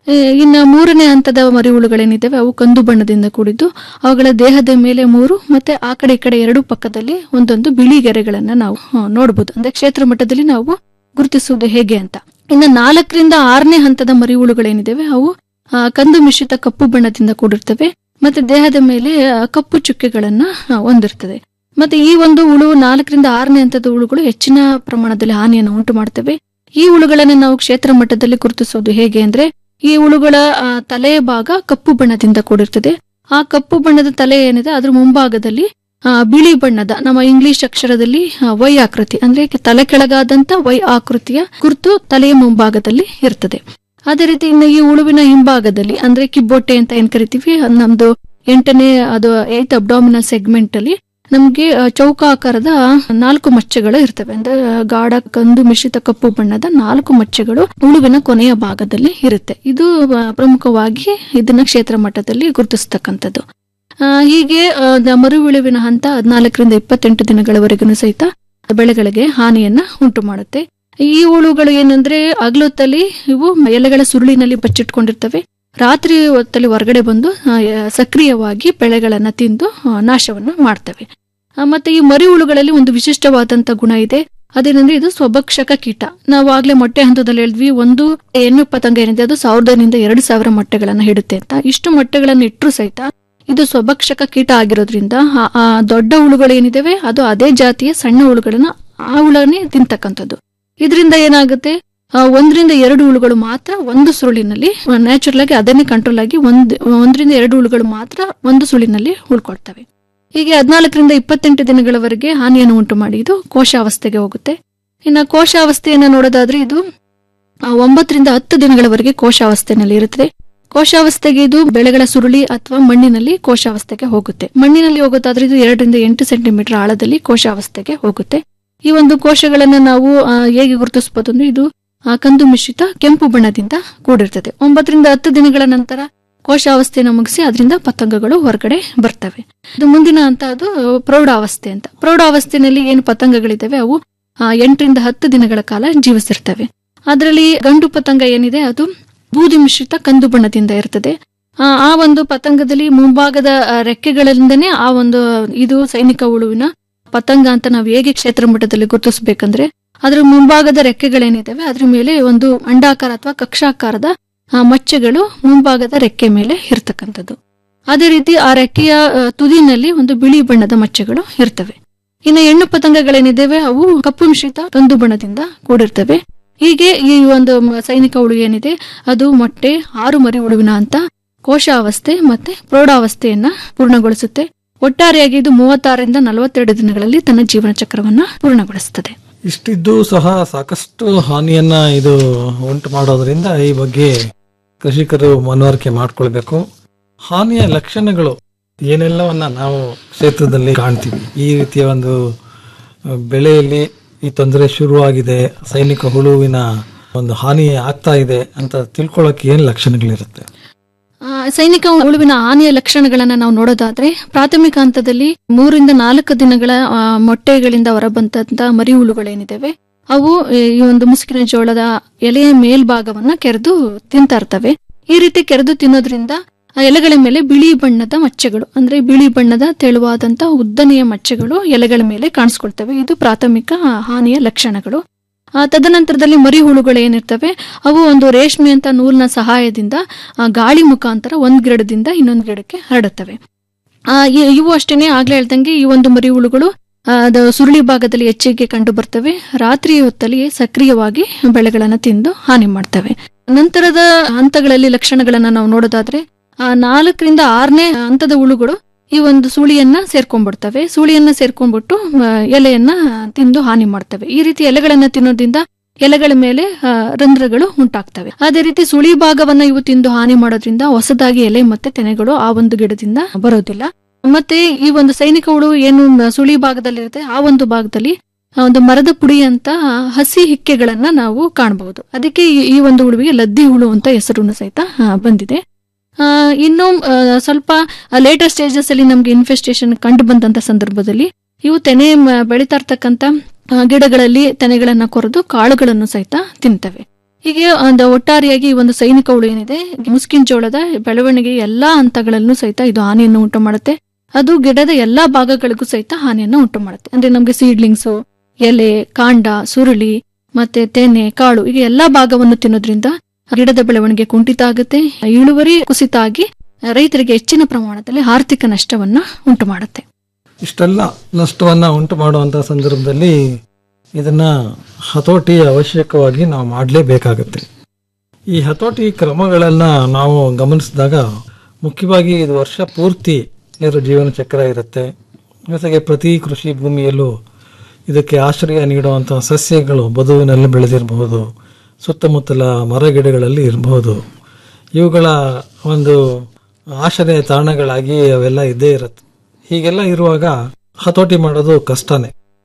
ಆ, ಇನ್ನು ಮೂರನೇ ಹಂತದ ಮರಿಹುಳುಗಳೇನಿದ್ದಾವೆ ಅವು ಕಂದು ಬಣ್ಣದಿಂದ ಕೂಡಿದ್ದು ಅವುಗಳ ದೇಹದ ಮೇಲೆ ಮೂರು ಮತ್ತೆ ಆ ಕಡೆ ಈ ಕಡೆ ಎರಡು ಪಕ್ಕದಲ್ಲಿ ಒಂದೊಂದು ಬಿಳಿ ಗೆರೆಗಳನ್ನ ನಾವು ಆ, ನೋಡ್ಬೋದು ಅಂದ್ರೆ ಕ್ಷೇತ್ರ ಮಟ್ಟದಲ್ಲಿ ನಾವು ಗುರುತಿಸುವುದು ಹೇಗೆ ಅಂತ ಇನ್ನು ನಾಲ್ಕರಿಂದ ಆರನೇ ಹಂತದ ಮರಿಹುಳುಗಳೇನಿದ್ದಾವೆ ಅವು ಆ, ಕಂದು ಮಿಶ್ರಿತ ಕಪ್ಪು ಬಣ್ಣದಿಂದ ಕೂಡಿರ್ತವೆ ಮತ್ತೆ ದೇಹದ ಮೇಲೆ ಆ, ಕಪ್ಪು ಚುಕ್ಕೆಗಳನ್ನ ಆ, ಹೊಂದಿರ್ತದೆ ಮತ್ತೆ ಈ ಒಂದು ಹುಳು ನಾಲ್ಕರಿಂದ ಆರನೇ ಹಂತದ ಹುಳುಗಳು ಹೆಚ್ಚಿನ ಪ್ರಮಾಣದಲ್ಲಿ ಹಾನಿಯನ್ನು ಉಂಟು ಮಾಡ್ತವೆ ಈ ಹುಳುಗಳನ್ನು ನಾವು ಕ್ಷೇತ್ರ ಮಟ್ಟದಲ್ಲಿ ಗುರುತಿಸೋದು ಹೇಗೆ ಅಂದ್ರೆ ಈ ಹುಳುಗಳ ಆ, ತಲೆಯ ಭಾಗ ಕಪ್ಪು ಬಣ್ಣದಿಂದ ಕೂಡಿರ್ತದೆ ಆ ಕಪ್ಪು ಬಣ್ಣದ ತಲೆ ಏನಿದೆ ಅದ್ರ ಮುಂಭಾಗದಲ್ಲಿ ಆ, ಬಿಳಿ ಬಣ್ಣದ ನಮ್ಮ ಇಂಗ್ಲಿಷ್ ಅಕ್ಷರದಲ್ಲಿ ಆ, ವೈ ಆಕೃತಿ ಅಂದ್ರೆ ತಲೆ ಕೆಳಗಾದಂತ ವೈ ಆಕೃತಿಯ ಗುರುತು ತಲೆಯ ಮುಂಭಾಗದಲ್ಲಿ ಇರ್ತದೆ ಅದೇ ರೀತಿ ಇನ್ನು ಈ ಹುಳುವಿನ ಹಿಂಭಾಗದಲ್ಲಿ ಅಂದ್ರೆ ಕಿಬ್ಬೊಟ್ಟೆ ಅಂತ ಏನ್ ಕರಿತೀವಿ ಅದ್ ನಮ್ದು ಎಂಟನೇ ಅದು ಏತ್ ಅಬ್ಡಾಮಿನಲ್ ಸೆಗ್ಮೆಂಟ್ ಅಲ್ಲಿ ನಮ್ಗೆ ಆ, ಚೌಕಾಕಾರದ ನಾಲ್ಕು ಮಚ್ಚೆಗಳು ಇರ್ತವೆ ಅಂದ್ರೆ ಆ, ಗಾಢ ಕಂದು ಮಿಶ್ರಿತ ಕಪ್ಪು ಬಣ್ಣದ ನಾಲ್ಕು ಮಚ್ಚೆಗಳು ಹುಳುವಿನ ಕೊನೆಯ ಭಾಗದಲ್ಲಿ ಇರುತ್ತೆ ಇದು ಆ, ಪ್ರಮುಖವಾಗಿ ಇದನ್ನ ಕ್ಷೇತ್ರ ಮಟ್ಟದಲ್ಲಿ ಗುರುತಿಸ್ತಕ್ಕಂಥದ್ದು ಆ, ಹೀಗೆ ಆ, ದ- ಮರುಹುಳುವಿನ ಹಂತ ಹದಿನಾಲ್ಕರಿಂದ ಇಪ್ಪತ್ತೆಂಟು ದಿನಗಳವರೆಗೂ ಸಹಿತ ಬೆಳೆಗಳಿಗೆ ಹಾನಿಯನ್ನ ಉಂಟು ಮಾಡುತ್ತೆ ಈ ಹುಳುಗಳು ಏನಂದ್ರೆ ಹಗಲೊತ್ತಲ್ಲಿ ಇವು ಎಲೆಗಳ ಸುರುಳಿನಲ್ಲಿ ಬಚ್ಚಿಟ್ಕೊಂಡಿರ್ತವೆ ರಾತ್ರಿ ಹೊತ್ತಲ್ಲಿ ಹೊರಗಡೆ ಬಂದು ಆ, ಯ- ಸಕ್ರಿಯವಾಗಿ ಬೆಳೆಗಳನ್ನ ತಿಂದು ಆ, ನಾಶವನ್ನು ಮಾಡ್ತವೆ ಆ, ಮತ್ತೆ ಈ ಮರಿ ಹುಳುಗಳಲ್ಲಿ ಒಂದು ವಿಶಿಷ್ಟವಾದಂತ ಗುಣ ಇದೆ ಅದೇನಂದ್ರೆ ಇದು ಸ್ವಭಕ್ಷಕ ಕೀಟ ನಾವು ಆಗ್ಲೇ ಮೊಟ್ಟೆ ಹಂತದಲ್ಲಿ ಹೇಳಿದ್ವಿ ಒಂದು ಹೆಣ್ಣು ಪತಂಗ ಏನಿದೆ ಅದು ಸಾವಿರದಿಂದ ಎರಡು ಸಾವಿರ ಮೊಟ್ಟೆಗಳನ್ನ ಇಡುತ್ತೆ ಅಂತ ಇಷ್ಟು ಮೊಟ್ಟೆಗಳನ್ನು ಇಟ್ಟರು ಸಹಿತ ಇದು ಸ್ವಭಕ್ಷಕ ಕೀಟ ಆಗಿರೋದ್ರಿಂದ ಆ- ಆ ದೊಡ್ಡ ಹುಳುಗಳು ಏನಿದಾವೆ ಅದು ಅದೇ ಜಾತಿಯ ಸಣ್ಣ ಹುಳುಗಳನ್ನ ಆ ಹುಳನೇ ತಿಂತಕ್ಕಂಥದ್ದು ಇದರಿಂದ ಏನಾಗುತ್ತೆ ಆ, ಒಂದರಿಂದ ಎರಡು ಹುಳುಗಳು ಮಾತ್ರ ಒಂದು ಸುರುಳಿನಲ್ಲಿ ನ್ಯಾಚುರಲ್ ಆಗಿ ಅದನ್ನೇ ಕಂಟ್ರೋಲ್ ಆಗಿ ಒಂದ್ ಒಂದರಿಂದ ಎರಡು ಹುಳುಗಳು ಮಾತ್ರ ಒಂದು ಸುಳಿನಲ್ಲಿ ಉಳ್ಕೊಳ್ತವೆ ಹೀಗೆ ಹದಿನಾಲ್ಕರಿಂದ ಇಪ್ಪತ್ತೆಂಟು ದಿನಗಳವರೆಗೆ ಹಾನಿಯನ್ನು ಉಂಟು ಮಾಡಿ ಇದು ಕೋಶಾವಸ್ಥೆಗೆ ಹೋಗುತ್ತೆ ಇನ್ನು ಕೋಶಾವಸ್ಥೆಯನ್ನು ನೋಡೋದಾದ್ರೆ ಇದು ಆ, ಒಂಬತ್ತರಿಂದ ಹತ್ತು ದಿನಗಳವರೆಗೆ ಕೋಶಾವಸ್ಥೆನಲ್ಲಿ ಇರುತ್ತದೆ ಕೋಶಾವಸ್ಥೆಗೆ ಇದು ಬೆಳೆಗಳ ಸುರುಳಿ ಅಥವಾ ಮಣ್ಣಿನಲ್ಲಿ ಕೋಶಾವಸ್ಥೆಗೆ ಹೋಗುತ್ತೆ ಮಣ್ಣಿನಲ್ಲಿ ಹೋಗೋದಾದ್ರೆ ಇದು ಎರಡರಿಂದ ಎಂಟು ಸೆಂಟಿಮೀಟರ್ ಆಳದಲ್ಲಿ ಕೋಶಾವಸ್ಥೆಗೆ ಹೋಗುತ್ತೆ ಈ ಒಂದು ಕೋಶಗಳನ್ನ ನಾವು ಆ, ಹೇಗೆ ಗುರುತಿಸಬಹುದು ಅಂದ್ರೆ ಇದು ಆ, ಕಂದು ಮಿಶ್ರಿತ ಕೆಂಪು ಬಣ್ಣದಿಂದ ಕೂಡಿರ್ತದೆ ಒಂಬತ್ತರಿಂದ ಹತ್ತು ದಿನಗಳ ನಂತರ ಕೋಶಾವಸ್ಥೆಯನ್ನು ಮುಗಿಸಿ ಅದರಿಂದ ಪತಂಗಗಳು ಹೊರಗಡೆ ಬರ್ತವೆ ಇದು ಮುಂದಿನ ಹಂತ ಅದು ಪ್ರೌಢಾವಸ್ಥೆ ಅಂತ ಪ್ರೌಢಾವಸ್ಥೆಯಲ್ಲಿ ಏನು ಪತಂಗಗಳಿದ್ದಾವೆ ಅವು ಆ, ಎಂಟರಿಂದ ಹತ್ತು ದಿನಗಳ ಕಾಲ ಜೀವಿಸಿರ್ತವೆ ಅದರಲ್ಲಿ ಗಂಡು ಪತಂಗ ಏನಿದೆ ಅದು ಬೂದಿ ಮಿಶ್ರಿತ ಕಂದು ಬಣ್ಣದಿಂದ ಇರ್ತದೆ ಆ ಆ ಒಂದು ಪತಂಗದಲ್ಲಿ ಮುಂಭಾಗದ ಆ, ರೆಕ್ಕೆಗಳಿಂದನೇ ಆ ಒಂದು ಇದು ಸೈನಿಕ ಹುಳುವಿನ ಪತಂಗ ಅಂತ ನಾವು ಹೇಗೆ ಕ್ಷೇತ್ರ ಮಟ್ಟದಲ್ಲಿ ಗುರುತಿಸಬೇಕಂದ್ರೆ ಅದ್ರ ಮುಂಭಾಗದ ರೆಕ್ಕೆಗಳೇನಿದಾವೆ ಅದ್ರ ಮೇಲೆ ಒಂದು ಅಂಡಾಕಾರ ಅಥವಾ ಕಕ್ಷಾಕಾರದ ಆ, ಮಚ್ಚೆಗಳು ಮುಂಭಾಗದ ರೆಕ್ಕೆ ಮೇಲೆ ಇರ್ತಕ್ಕಂಥದ್ದು ಅದೇ ರೀತಿ ಆ ರೆಕ್ಕೆಯ ಆ, ತುದಿನಲ್ಲಿ ಒಂದು ಬಿಳಿ ಬಣ್ಣದ ಮಚ್ಚೆಗಳು ಇರ್ತವೆ ಇನ್ನು ಹೆಣ್ಣು ಪತಂಗಗಳೇನಿದ್ದಾವೆ ಅವು ಕಪ್ಪು ಮಿಶ್ರಿತ ಕಂದು ಬಣ್ಣದಿಂದ ಕೂಡಿರ್ತವೆ ಹೀಗೆ ಈ ಒಂದು ಮ- ಸೈನಿಕ ಹುಳು ಏನಿದೆ ಅದು ಮೊಟ್ಟೆ ಆರು ಮರಿ ಹುಳುವಿನ ಅಂತ ಕೋಶಾವಸ್ಥೆ ಮತ್ತೆ ಪ್ರೌಢಾವಸ್ಥೆಯನ್ನ ಪೂರ್ಣಗೊಳಿಸುತ್ತೆ ಒಟ್ಟಾರೆಯಾಗಿ ಇದು ಮೂವತ್ತಾರರಿಂದ ನಲವತ್ತೆರಡು ದಿನಗಳಲ್ಲಿ ತನ್ನ ಜೀವನ ಚಕ್ರವನ್ನ ಪೂರ್ಣಗೊಳಿಸುತ್ತದೆ ಇಷ್ಟಿದ್ದು ಸಹ ಸಾಕಷ್ಟು ಹಾನಿಯನ್ನ ಇದು ಉಂಟು ಮಾಡೋದ್ರಿಂದ ಈ ಬಗ್ಗೆ ಕೃಷಿಕರು ಮನವರಿಕೆ ಮಾಡ್ಕೊಳ್ಬೇಕು ಹಾನಿಯ ಲಕ್ಷಣಗಳು ಏನೆಲ್ಲವನ್ನ ನಾವು ಕ್ಷೇತ್ರದಲ್ಲಿ ಕಾಣ್ತೀವಿ ಈ ರೀತಿಯ ಒಂದು ಆ, ಬೆಳೆಯಲ್ಲಿ ಈ ತೊಂದರೆ ಶುರುವಾಗಿದೆ ಸೈನಿಕ ಹುಳುವಿನ ಒಂದು ಹಾನಿ ಆಗ್ತಾ ಇದೆ ಅಂತ ತಿಳ್ಕೊಳ್ಳೋಕೆ ಏನ್ ಲಕ್ಷಣಗಳಿರುತ್ತೆ ಆ, ಸೈನಿಕ ಹುಳುವಿನ ಹಾನಿಯ ಲಕ್ಷಣಗಳನ್ನ ನಾವು ನೋಡೋದಾದ್ರೆ ಪ್ರಾಥಮಿಕ ಹಂತದಲ್ಲಿ ಮೂರಿಂದ ನಾಲ್ಕು ದಿನಗಳ ಆ, ಮೊಟ್ಟೆಗಳಿಂದ ಹೊರಬಂದಂತ ಮರಿ ಹುಳುಗಳೇನಿದಾವೆ ಅವು ಈ ಒಂದು ಮುಸುಕಿನ ಜೋಳದ ಎಲೆಯ ಮೇಲ್ಭಾಗವನ್ನ ಕೆರೆದು ತಿಂತಾ ಇರ್ತವೆ ಈ ರೀತಿ ಕೆರೆದು ತಿನ್ನೋದ್ರಿಂದ ಆ ಎಲೆಗಳ ಮೇಲೆ ಬಿಳಿ ಬಣ್ಣದ ಮಚ್ಚೆಗಳು ಅಂದ್ರೆ ಬಿಳಿ ಬಣ್ಣದ ತೆಳುವಾದಂತ ಉದ್ದನೆಯ ಮಚ್ಚೆಗಳು ಎಲೆಗಳ ಮೇಲೆ ಕಾಣಿಸ್ಕೊಳ್ತವೆ ಇದು ಪ್ರಾಥಮಿಕ ಹಾನಿಯ ಲಕ್ಷಣಗಳು ಆ, ತದನಂತರದಲ್ಲಿ ಮರಿ ಹುಳುಗಳು ಏನಿರ್ತವೆ ಅವು ಒಂದು ರೇಷ್ಮೆ ಅಂತ ನೂಲಿನ ಸಹಾಯದಿಂದ ಆ, ಗಾಳಿ ಮುಖಾಂತರ ಒಂದ್ ಗಿಡದಿಂದ ಇನ್ನೊಂದು ಗಿಡಕ್ಕೆ ಹರಡುತ್ತವೆ ಆ, ಇ- ಇವು ಅಷ್ಟೇನೆ ಆಗ್ಲೇ ಹೇಳ್ದಂಗೆ ಈ ಒಂದು ಮರಿ ಹುಳುಗಳು ಆ, ಅದು ಸುರುಳಿ ಭಾಗದಲ್ಲಿ ಹೆಚ್ಚಿಗೆ ಕಂಡು ಬರ್ತವೆ ರಾತ್ರಿ ಹೊತ್ತಲ್ಲಿ ಸಕ್ರಿಯವಾಗಿ ಬೆಳೆಗಳನ್ನ ತಿಂದು ಹಾನಿ ಮಾಡ್ತವೆ ನಂತರದ ಹಂತಗಳಲ್ಲಿ ಲಕ್ಷಣಗಳನ್ನ ನಾವು ನೋಡೋದಾದ್ರೆ ಆ, ನಾಲ್ಕರಿಂದ ಆರನೇ ಹಂತದ ಹುಳುಗಳು ಈ ಒಂದು ಸುಳಿಯನ್ನ ಸೇರ್ಕೊಂಡ್ಬಿಡ್ತವೆ ಸುಳಿಯನ್ನ ಸೇರ್ಕೊಂಡ್ಬಿಟ್ಟು ಆ, ಎಲೆಯನ್ನ ತಿಂದು ಹಾನಿ ಮಾಡ್ತವೆ ಈ ರೀತಿ ಎಲೆಗಳನ್ನ ತಿನ್ನೋದ್ರಿಂದ ಎಲೆಗಳ ಮೇಲೆ ಆ, ರಂಧ್ರಗಳು ಉಂಟಾಗ್ತವೆ ಅದೇ ರೀತಿ ಸುಳಿ ಭಾಗವನ್ನ ಇವು ತಿಂದು ಹಾನಿ ಮಾಡೋದ್ರಿಂದ ಹೊಸದಾಗಿ ಎಲೆ ಮತ್ತೆ ತೆನೆಗಳು ಆ ಒಂದು ಗಿಡದಿಂದ ಬರೋದಿಲ್ಲ ಮತ್ತೆ ಈ ಒಂದು ಸೈನಿಕ ಹುಳು ಏನು ಮ- ಸುಳಿ ಭಾಗದಲ್ಲಿರುತ್ತೆ ಆ ಒಂದು ಭಾಗದಲ್ಲಿ ಆ ಒಂದು ಮರದ ಪುಡಿ ಅಂತ ಹಸಿ ಹಿಕ್ಕೆಗಳನ್ನ ನಾವು ಕಾಣಬಹುದು ಅದಕ್ಕೆ ಈ- ಈ ಒಂದು ಹುಳುವಿಗೆ ಲದ್ದಿ ಹುಳು ಅಂತ ಹೆಸರು ಸಹಿತ ಆ, ಬಂದಿದೆ ಆ, ಇನ್ನು ಆ, ಸ್ವಲ್ಪ ಲೇಟರ್ ಸ್ಟೇಜಸ್ ಅಲ್ಲಿ ನಮ್ಗೆ ಇನ್ಫೆಸ್ಟೇಷನ್ ಕಂಡು ಬಂದಂತ ಸಂದರ್ಭದಲ್ಲಿ ಇವು ತೆನೆ ಮ- ಬೆಳೀತಾ ಇರ್ತಕ್ಕಂತ ಆ, ಗಿಡಗಳಲ್ಲಿ ತೆನೆಗಳನ್ನ ಕೊರೆದು ಕಾಳುಗಳನ್ನು ಸಹಿತ ತಿಂತವೆ ಹೀಗೆ ಒಂದು ಒಟ್ಟಾರೆಯಾಗಿ ಈ ಒಂದು ಸೈನಿಕ ಹುಳು ಏನಿದೆ ಮುಸ್ಕಿನ್ ಜೋಳದ ಬೆಳವಣಿಗೆ ಎಲ್ಲಾ ಹಂತಗಳಲ್ಲೂ ಸಹಿತ ಇದು ಹಾನಿಯನ್ನು ಉಂಟು ಮಾಡುತ್ತೆ ಅದು ಗಿಡದ ಎಲ್ಲಾ ಭಾಗಗಳಿಗೂ ಸಹಿತ ಹಾನಿಯನ್ನು ಉಂಟು ಮಾಡುತ್ತೆ ಅಂದ್ರೆ ನಮ್ಗೆ ಸೀಡ್ಲಿಂಗ್ಸು ಎಲೆ ಕಾಂಡ ಸುರುಳಿ ಮತ್ತೆ ತೆನೆ ಕಾಳು ಈಗ ಎಲ್ಲಾ ಭಾಗವನ್ನು ತಿನ್ನೋದ್ರಿಂದ ಗಿಡದ ಬೆಳವಣಿಗೆ ಕುಂಠಿತ ಆಗುತ್ತೆ ಇಳುವರಿ ಕುಸಿತ ಆಗಿ ರೈತರಿಗೆ ಹೆಚ್ಚಿನ ಪ್ರಮಾಣದಲ್ಲಿ ಆರ್ಥಿಕ ನಷ್ಟವನ್ನ ಉಂಟು ಮಾಡುತ್ತೆ ಇಷ್ಟೆಲ್ಲ ನಷ್ಟವನ್ನ ಉಂಟು ಮಾಡುವಂತ ಸಂದರ್ಭದಲ್ಲಿ ಇದನ್ನ ಹತೋಟಿ ಅವಶ್ಯಕವಾಗಿ ನಾವು ಮಾಡಲೇಬೇಕಾಗುತ್ತೆ ಈ ಹತೋಟಿ ಕ್ರಮಗಳನ್ನ ನಾವು ಗಮನಿಸಿದಾಗ ಮುಖ್ಯವಾಗಿ ಇದು ವರ್ಷ ಪೂರ್ತಿ ಇದರ ಜೀವನ ಚಕ್ರ ಇರುತ್ತೆ ಜೊತೆಗೆ ಪ್ರತಿ ಕೃಷಿ ಭೂಮಿಯಲ್ಲೂ ಇದಕ್ಕೆ ಆಶ್ರಯ ನೀಡುವಂತಹ ಸಸ್ಯಗಳು ಬದುವಿನಲ್ಲಿ ಬೆಳೆದಿರಬಹುದು ಸುತ್ತಮುತ್ತಲ ಮರಗಿಡಗಳಲ್ಲಿ ಇರಬಹುದು ಇವುಗಳ ಒಂದು ಆಶ್ರಯ ತಾಣಗಳಾಗಿ ಅವೆಲ್ಲ ಇದ್ದೇ ಇರುತ್ತೆ ಹೀಗೆಲ್ಲ ಇರುವಾಗ ಹತೋಟಿ ಮಾಡೋದು ಕಷ್ಟನೇ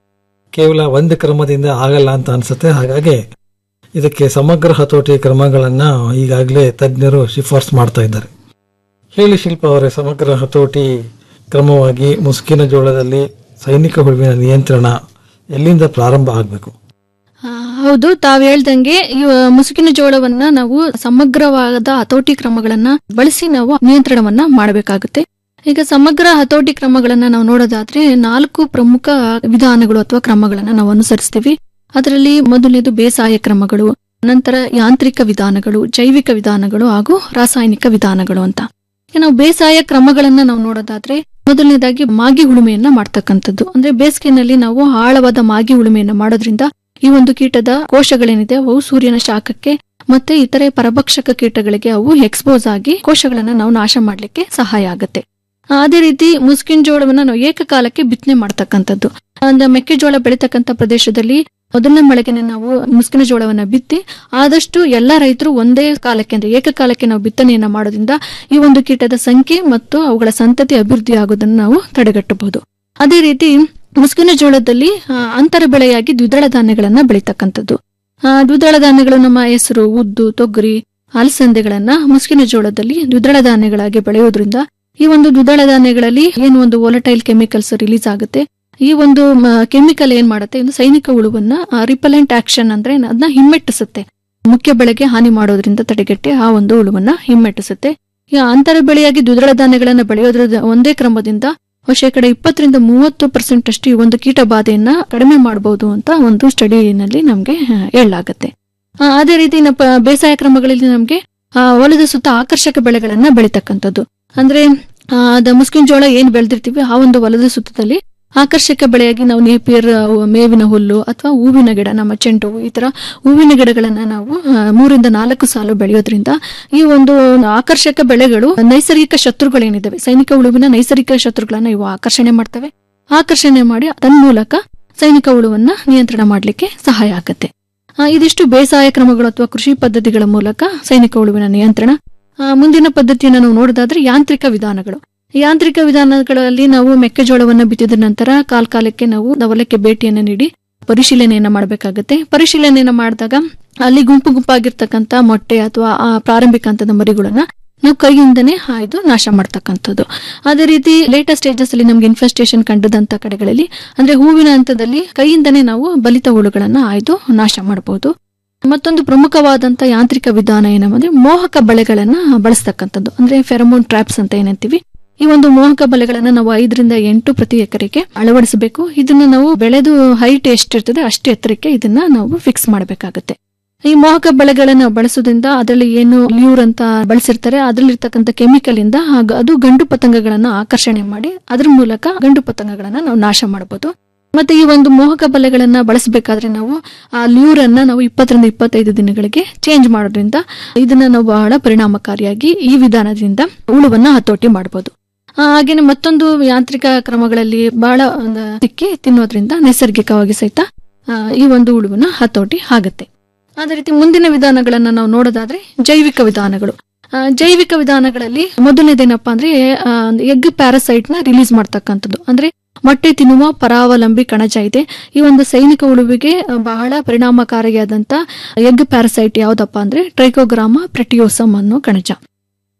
ಕೇವಲ ಒಂದು ಕ್ರಮದಿಂದ ಆಗಲ್ಲ ಅಂತ ಅನ್ಸುತ್ತೆ ಹಾಗಾಗಿ ಇದಕ್ಕೆ ಸಮಗ್ರ ಹತೋಟಿ ಕ್ರಮಗಳನ್ನ ಈಗಾಗಲೇ ತಜ್ಞರು ಶಿಫಾರಸು ಮಾಡ್ತಾ ಇದ್ದಾರೆ ಹೇಳಿ ಶಿಲ್ಪ ಅವರೇ ಸಮಗ್ರ ಹತೋಟಿ ಕ್ರಮವಾಗಿ ಮುಸುಕಿನ ಜೋಳದಲ್ಲಿ ಸೈನಿಕ ಹುಳುವಿನ ನಿಯಂತ್ರಣ ಎಲ್ಲಿಂದ ಪ್ರಾರಂಭ ಆಗಬೇಕು ಆ, ಹೌದು ತಾವ್ ಹೇಳ್ದಂಗೆ ಈ ಮುಸುಕಿನ ಜೋಳವನ್ನ ನಾವು ಸಮಗ್ರವಾದ ಹತೋಟಿ ಕ್ರಮಗಳನ್ನ ಬಳಸಿ ನಾವು ನಿಯಂತ್ರಣವನ್ನ ಮಾಡಬೇಕಾಗುತ್ತೆ ಈಗ ಸಮಗ್ರ ಹತೋಟಿ ಕ್ರಮಗಳನ್ನ ನಾವು ನೋಡೋದಾದ್ರೆ ನಾಲ್ಕು ಪ್ರಮುಖ ವಿಧಾನಗಳು ಅಥವಾ ಕ್ರಮಗಳನ್ನ ನಾವು ಅನುಸರಿಸ್ತೀವಿ ಅದರಲ್ಲಿ ಮೊದಲನೇದು ಬೇಸಾಯ ಕ್ರಮಗಳು ನಂತರ ಯಾಂತ್ರಿಕ ವಿಧಾನಗಳು ಜೈವಿಕ ವಿಧಾನಗಳು ಹಾಗೂ ರಾಸಾಯನಿಕ ವಿಧಾನಗಳು ಅಂತ ಈಗ ನಾವು ಬೇಸಾಯ ಕ್ರಮಗಳನ್ನ ನಾವು ನೋಡೋದಾದ್ರೆ ಮೊದಲನೇದಾಗಿ ಮಾಗಿ ಉಳುಮೆಯನ್ನ ಮಾಡ್ತಕ್ಕಂಥದ್ದು ಅಂದ್ರೆ ಬೇಸಿಗೆನಲ್ಲಿ ನಾವು ಆಳವಾದ ಮಾಗಿ ಉಳುಮೆಯನ್ನ ಮಾಡೋದ್ರಿಂದ ಈ ಒಂದು ಕೀಟದ ಕೋಶಗಳೇನಿದೆ ಅವು ಸೂರ್ಯನ ಶಾಖಕ್ಕೆ ಮತ್ತೆ ಇತರೆ ಪರಭಕ್ಷಕ ಕೀಟಗಳಿಗೆ ಅವು ಎಕ್ಸ್ಪೋಸ್ ಆಗಿ ಕೋಶಗಳನ್ನ ನಾವು ನಾಶ ಮಾಡ್ಲಿಕ್ಕೆ ಸಹಾಯ ಆಗುತ್ತೆ ಆ, ಅದೇ ರೀತಿ ಮುಸ್ಕಿನ್ ಜೋಳವನ್ನ ನಾವು ಏಕಕಾಲಕ್ಕೆ ಬಿತ್ತನೆ ಮಾಡ್ತಕ್ಕಂಥದ್ದು ಅಂದ್ರೆ ಮೆಕ್ಕೆಜೋಳ ಬೆಳೀತಕ್ಕಂಥ ಪ್ರದೇಶದಲ್ಲಿ ಮೊದಲನೇ ಮಳೆಗೆನೆ ನಾವು ಮುಸ್ಕಿನ ಜೋಳವನ್ನ ಬಿತ್ತಿ ಆದಷ್ಟು ಎಲ್ಲ ರೈತರು ಒಂದೇ ಕಾಲಕ್ಕೆ ಅಂದ್ರೆ ಏಕಕಾಲಕ್ಕೆ ನಾವು ಬಿತ್ತನೆಯನ್ನ ಮಾಡೋದ್ರಿಂದ ಈ ಒಂದು ಕೀಟದ ಸಂಖ್ಯೆ ಮತ್ತು ಅವುಗಳ ಸಂತತಿ ಅಭಿವೃದ್ಧಿ ಆಗೋದನ್ನು ನಾವು ತಡೆಗಟ್ಟಬಹುದು ಅದೇ ರೀತಿ ಮುಸ್ಕಿನ ಜೋಳದಲ್ಲಿ ಆ, ಅಂತರ ಬೆಳೆಯಾಗಿ ದ್ವಿದಳ ಧಾನ್ಯಗಳನ್ನ ಬೆಳೀತಕ್ಕಂಥದ್ದು ಆ, ದ್ವಿದಳ ಧಾನ್ಯಗಳು ನಮ್ಮ ಹೆಸರು ಉದ್ದು ತೊಗರಿ ಅಲಸಂದೆಗಳನ್ನ ಮುಸ್ಕಿನ ಜೋಳದಲ್ಲಿ ದ್ವಿದಳ ಧಾನ್ಯಗಳಾಗಿ ಬೆಳೆಯೋದ್ರಿಂದ ಈ ಒಂದು ದ್ವಿದಳ ಧಾನ್ಯಗಳಲ್ಲಿ ಏನು ಒಂದು ವೊಲಟೈಲ್ ಕೆಮಿಕಲ್ಸ್ ರಿಲೀಸ್ ಆಗುತ್ತೆ ಈ ಒಂದು ಕೆಮಿಕಲ್ ಏನ್ ಮಾಡುತ್ತೆ ಒಂದು ಸೈನಿಕ ಹುಳುವನ್ನ ರಿಪಲೆಂಟ್ ಆಕ್ಷನ್ ಅಂದ್ರೆ ಅದನ್ನ ಹಿಮ್ಮೆಟ್ಟಿಸುತ್ತೆ ಮುಖ್ಯ ಬೆಳೆಗೆ ಹಾನಿ ಮಾಡೋದ್ರಿಂದ ತಡೆಗಟ್ಟಿ ಆ ಒಂದು ಹುಳುವನ್ನ ಹಿಮ್ಮೆಟ್ಟಿಸುತ್ತೆ ಈ ಅಂತರ ಬೆಳೆಯಾಗಿ ದ್ವಿದಳ ಧಾನ್ಯಗಳನ್ನ ಬೆಳೆಯೋದ್ರ ಒಂದೇ ಕ್ರಮದಿಂದ ಶೇಕಡ ಇಪ್ಪತ್ತರಿಂದ ಮೂವತ್ತು ಪರ್ಸೆಂಟ್ ಅಷ್ಟು ಈ ಒಂದು ಕೀಟ ಬಾಧೆಯನ್ನ ಕಡಿಮೆ ಮಾಡಬಹುದು ಅಂತ ಒಂದು ಸ್ಟಡಿನಲ್ಲಿ ನಮ್ಗೆ ಆ, ಹೇಳಲಾಗತ್ತೆ ಆ, ಅದೇ ರೀತಿ ನಮ್ಮ ಪ- ಬೇಸಾಯ ಕ್ರಮಗಳಲ್ಲಿ ನಮ್ಗೆ ಆ, ಹೊಲದ ಸುತ್ತ ಆಕರ್ಷಕ ಬೆಳೆಗಳನ್ನ ಬೆಳಿತಕ್ಕಂಥದ್ದು ಅಂದ್ರೆ ಆ, ಅದ ಮುಸ್ಕಿನ್ ಜೋಳ ಏನ್ ಬೆಳೆದಿರ್ತೀವಿ ಆ ಒಂದು ಹೊಲದ ಸುತ್ತದಲ್ಲಿ ಆಕರ್ಷಕ ಬೆಳೆಯಾಗಿ ನಾವು ನೇಪಿಯರ್ ಆ, ಮೇವಿನ ಹುಲ್ಲು ಅಥವಾ ಹೂವಿನ ಗಿಡ ನಮ್ಮ ಚೆಂಡು ಹೂವು ಈ ತರ ಹೂವಿನ ಗಿಡಗಳನ್ನ ನಾವು ಆ, ಮೂರಿಂದ ನಾಲ್ಕು ಸಾಲು ಬೆಳೆಯೋದ್ರಿಂದ ಈ ಒಂದು ಆಕರ್ಷಕ ಬೆಳೆಗಳು ನೈಸರ್ಗಿಕ ಶತ್ರುಗಳೇನಿದ್ದಾವೆ ಸೈನಿಕ ಹುಳುವಿನ ನೈಸರ್ಗಿಕ ಶತ್ರುಗಳನ್ನ ಇವು ಆಕರ್ಷಣೆ ಮಾಡ್ತವೆ ಆಕರ್ಷಣೆ ಮಾಡಿ ತನ್ಮೂಲಕ ಸೈನಿಕ ಹುಳುವನ್ನ ನಿಯಂತ್ರಣ ಮಾಡಲಿಕ್ಕೆ ಸಹಾಯ ಆಗುತ್ತೆ ಆ, ಇದಿಷ್ಟು ಬೇಸಾಯ ಕ್ರಮಗಳು ಅಥವಾ ಕೃಷಿ ಪದ್ಧತಿಗಳ ಮೂಲಕ ಸೈನಿಕ ಹುಳುವಿನ ನಿಯಂತ್ರಣ ಆ, ಮುಂದಿನ ಪದ್ಧತಿಯನ್ನು ನಾವು ನೋಡೋದಾದ್ರೆ ಯಾಂತ್ರಿಕ ವಿಧಾನಗಳು ಯಾಂತ್ರಿಕ ವಿಧಾನಗಳಲ್ಲಿ ನಾವು ಮೆಕ್ಕೆಜೋಳವನ್ನ ಬಿತ್ತಿದ ನಂತರ ಕಾಲ್ ಕಾಲಕ್ಕೆ ನಾವು ಹೊಲಕ್ಕೆ ಭೇಟಿಯನ್ನು ನೀಡಿ ಪರಿಶೀಲನೆಯನ್ನ ಮಾಡಬೇಕಾಗುತ್ತೆ ಪರಿಶೀಲನೆಯನ್ನ ಮಾಡಿದಾಗ ಅಲ್ಲಿ ಗುಂಪು ಗುಂಪಾಗಿರ್ತಕ್ಕಂಥ ಮೊಟ್ಟೆ ಅಥವಾ ಆ ಪ್ರಾರಂಭಿಕ ಹಂತದ ಮರಿಗಳನ್ನ ನಾವು ಕೈಯಿಂದನೇ ಹಾಯ್ದು ನಾಶ ಮಾಡ್ತಕ್ಕಂಥದ್ದು ಅದೇ ರೀತಿ ಲೇಟೆಸ್ಟ್ ಸ್ಟೇಜಸ್ ಅಲ್ಲಿ ನಮ್ಗೆ ಇನ್ಫೆಸ್ಟೇಷನ್ ಕಂಡದಂತ ಕಡೆಗಳಲ್ಲಿ ಅಂದ್ರೆ ಹೂವಿನ ಹಂತದಲ್ಲಿ ಕೈಯಿಂದನೇ ನಾವು ಬಲಿತ ಹುಳುಗಳನ್ನ ಆಯ್ದು ನಾಶ ಮಾಡಬಹುದು ಮತ್ತೊಂದು ಪ್ರಮುಖವಾದಂತ ಯಾಂತ್ರಿಕ ವಿಧಾನ ಏನಂದ್ರೆ ಮೋಹಕ ಬಳೆಗಳನ್ನ ಬಳಸ್ತಕ್ಕಂಥದ್ದು ಅಂದ್ರೆ ಫೆರಮೋನ್ ಟ್ರಾಪ್ಸ್ ಅಂತ ಏನಂತೀವಿ ಈ ಒಂದು ಮೋಹಕ ಬಲೆಗಳನ್ನ ನಾವು ಐದರಿಂದ ಎಂಟು ಪ್ರತಿ ಎಕರೆಗೆ ಅಳವಡಿಸಬೇಕು ಇದನ್ನ ನಾವು ಬೆಳೆದು ಹೈಟ್ ಎಷ್ಟಿರ್ತದೆ ಅಷ್ಟು ಎತ್ತರಕ್ಕೆ ಇದನ್ನ ನಾವು ಫಿಕ್ಸ್ ಮಾಡಬೇಕಾಗುತ್ತೆ ಈ ಮೋಹಕ ಬಳೆಗಳನ್ನ ಬಳಸೋದ್ರಿಂದ ಅದರಲ್ಲಿ ಏನು ಲ್ಯೂರ್ ಅಂತ ಬಳಸಿರ್ತಾರೆ ಅದ್ರಲ್ಲಿರ್ತಕ್ಕಂಥ ಕೆಮಿಕಲ್ ಇಂದ ಆಗ- ಅದು ಗಂಡು ಪತಂಗಗಳನ್ನ ಆಕರ್ಷಣೆ ಮಾಡಿ ಅದ್ರ ಮೂಲಕ ಗಂಡು ಪತಂಗಗಳನ್ನ ನಾವು ನಾಶ ಮಾಡಬಹುದು ಮತ್ತೆ ಈ ಒಂದು ಮೋಹಕ ಬಲೆಗಳನ್ನ ಬಳಸಬೇಕಾದ್ರೆ ನಾವು ಆ ಲ್ಯೂರ್ ಅನ್ನ ನಾವು ಇಪ್ಪತ್ತರಿಂದ ಇಪ್ಪತ್ತೈದು ದಿನಗಳಿಗೆ ಚೇಂಜ್ ಮಾಡೋದ್ರಿಂದ ಇದನ್ನ ನಾವು ಬಹಳ ಪರಿಣಾಮಕಾರಿಯಾಗಿ ಈ ವಿಧಾನದಿಂದ ಹುಳುವನ್ನ ಹತೋಟಿ ಮಾಡಬಹುದು ಹಾಗೇನೆ ಮತ್ತೊಂದು ಯಾಂತ್ರಿಕ ಕ್ರಮಗಳಲ್ಲಿ ಬಹಳ ಒಂದು ಸಿಕ್ಕಿ ತಿನ್ನೋದ್ರಿಂದ ನೈಸರ್ಗಿಕವಾಗಿ ಸಹಿತ ಆ, ಈ ಒಂದು ಹುಳುವನ್ನ ಹತೋಟಿ ಆಗುತ್ತೆ ಅದೇ ರೀತಿ ಮುಂದಿನ ವಿಧಾನಗಳನ್ನ ನಾವು ನೋಡೋದಾದ್ರೆ ಜೈವಿಕ ವಿಧಾನಗಳು ಆ, ಜೈವಿಕ ವಿಧಾನಗಳಲ್ಲಿ ಮೊದಲನೇದೇನಪ್ಪಾ ಅಂದ್ರೆ ಎಗ್ ಪ್ಯಾರಾಸೈಟ್ ನ ರಿಲೀಸ್ ಮಾಡ್ತಕ್ಕಂಥದ್ದು ಅಂದ್ರೆ ಮೊಟ್ಟೆ ತಿನ್ನುವ ಪರಾವಲಂಬಿ ಕಣಜ ಇದೆ ಈ ಒಂದು ಸೈನಿಕ ಉಳುವಿಗೆ ಆ, ಬಹಳ ಪರಿಣಾಮಕಾರಿಯಾದಂತ ಎಗ್ ಪ್ಯಾರಾಸೈಟ್ ಯಾವ್ದಪ್ಪ ಅಂದ್ರೆ ಟ್ರೈಕೋಗ್ರಾಮ ಪ್ರೆಟಿಯೋಸಮ್ ಅನ್ನೋ ಕಣಜ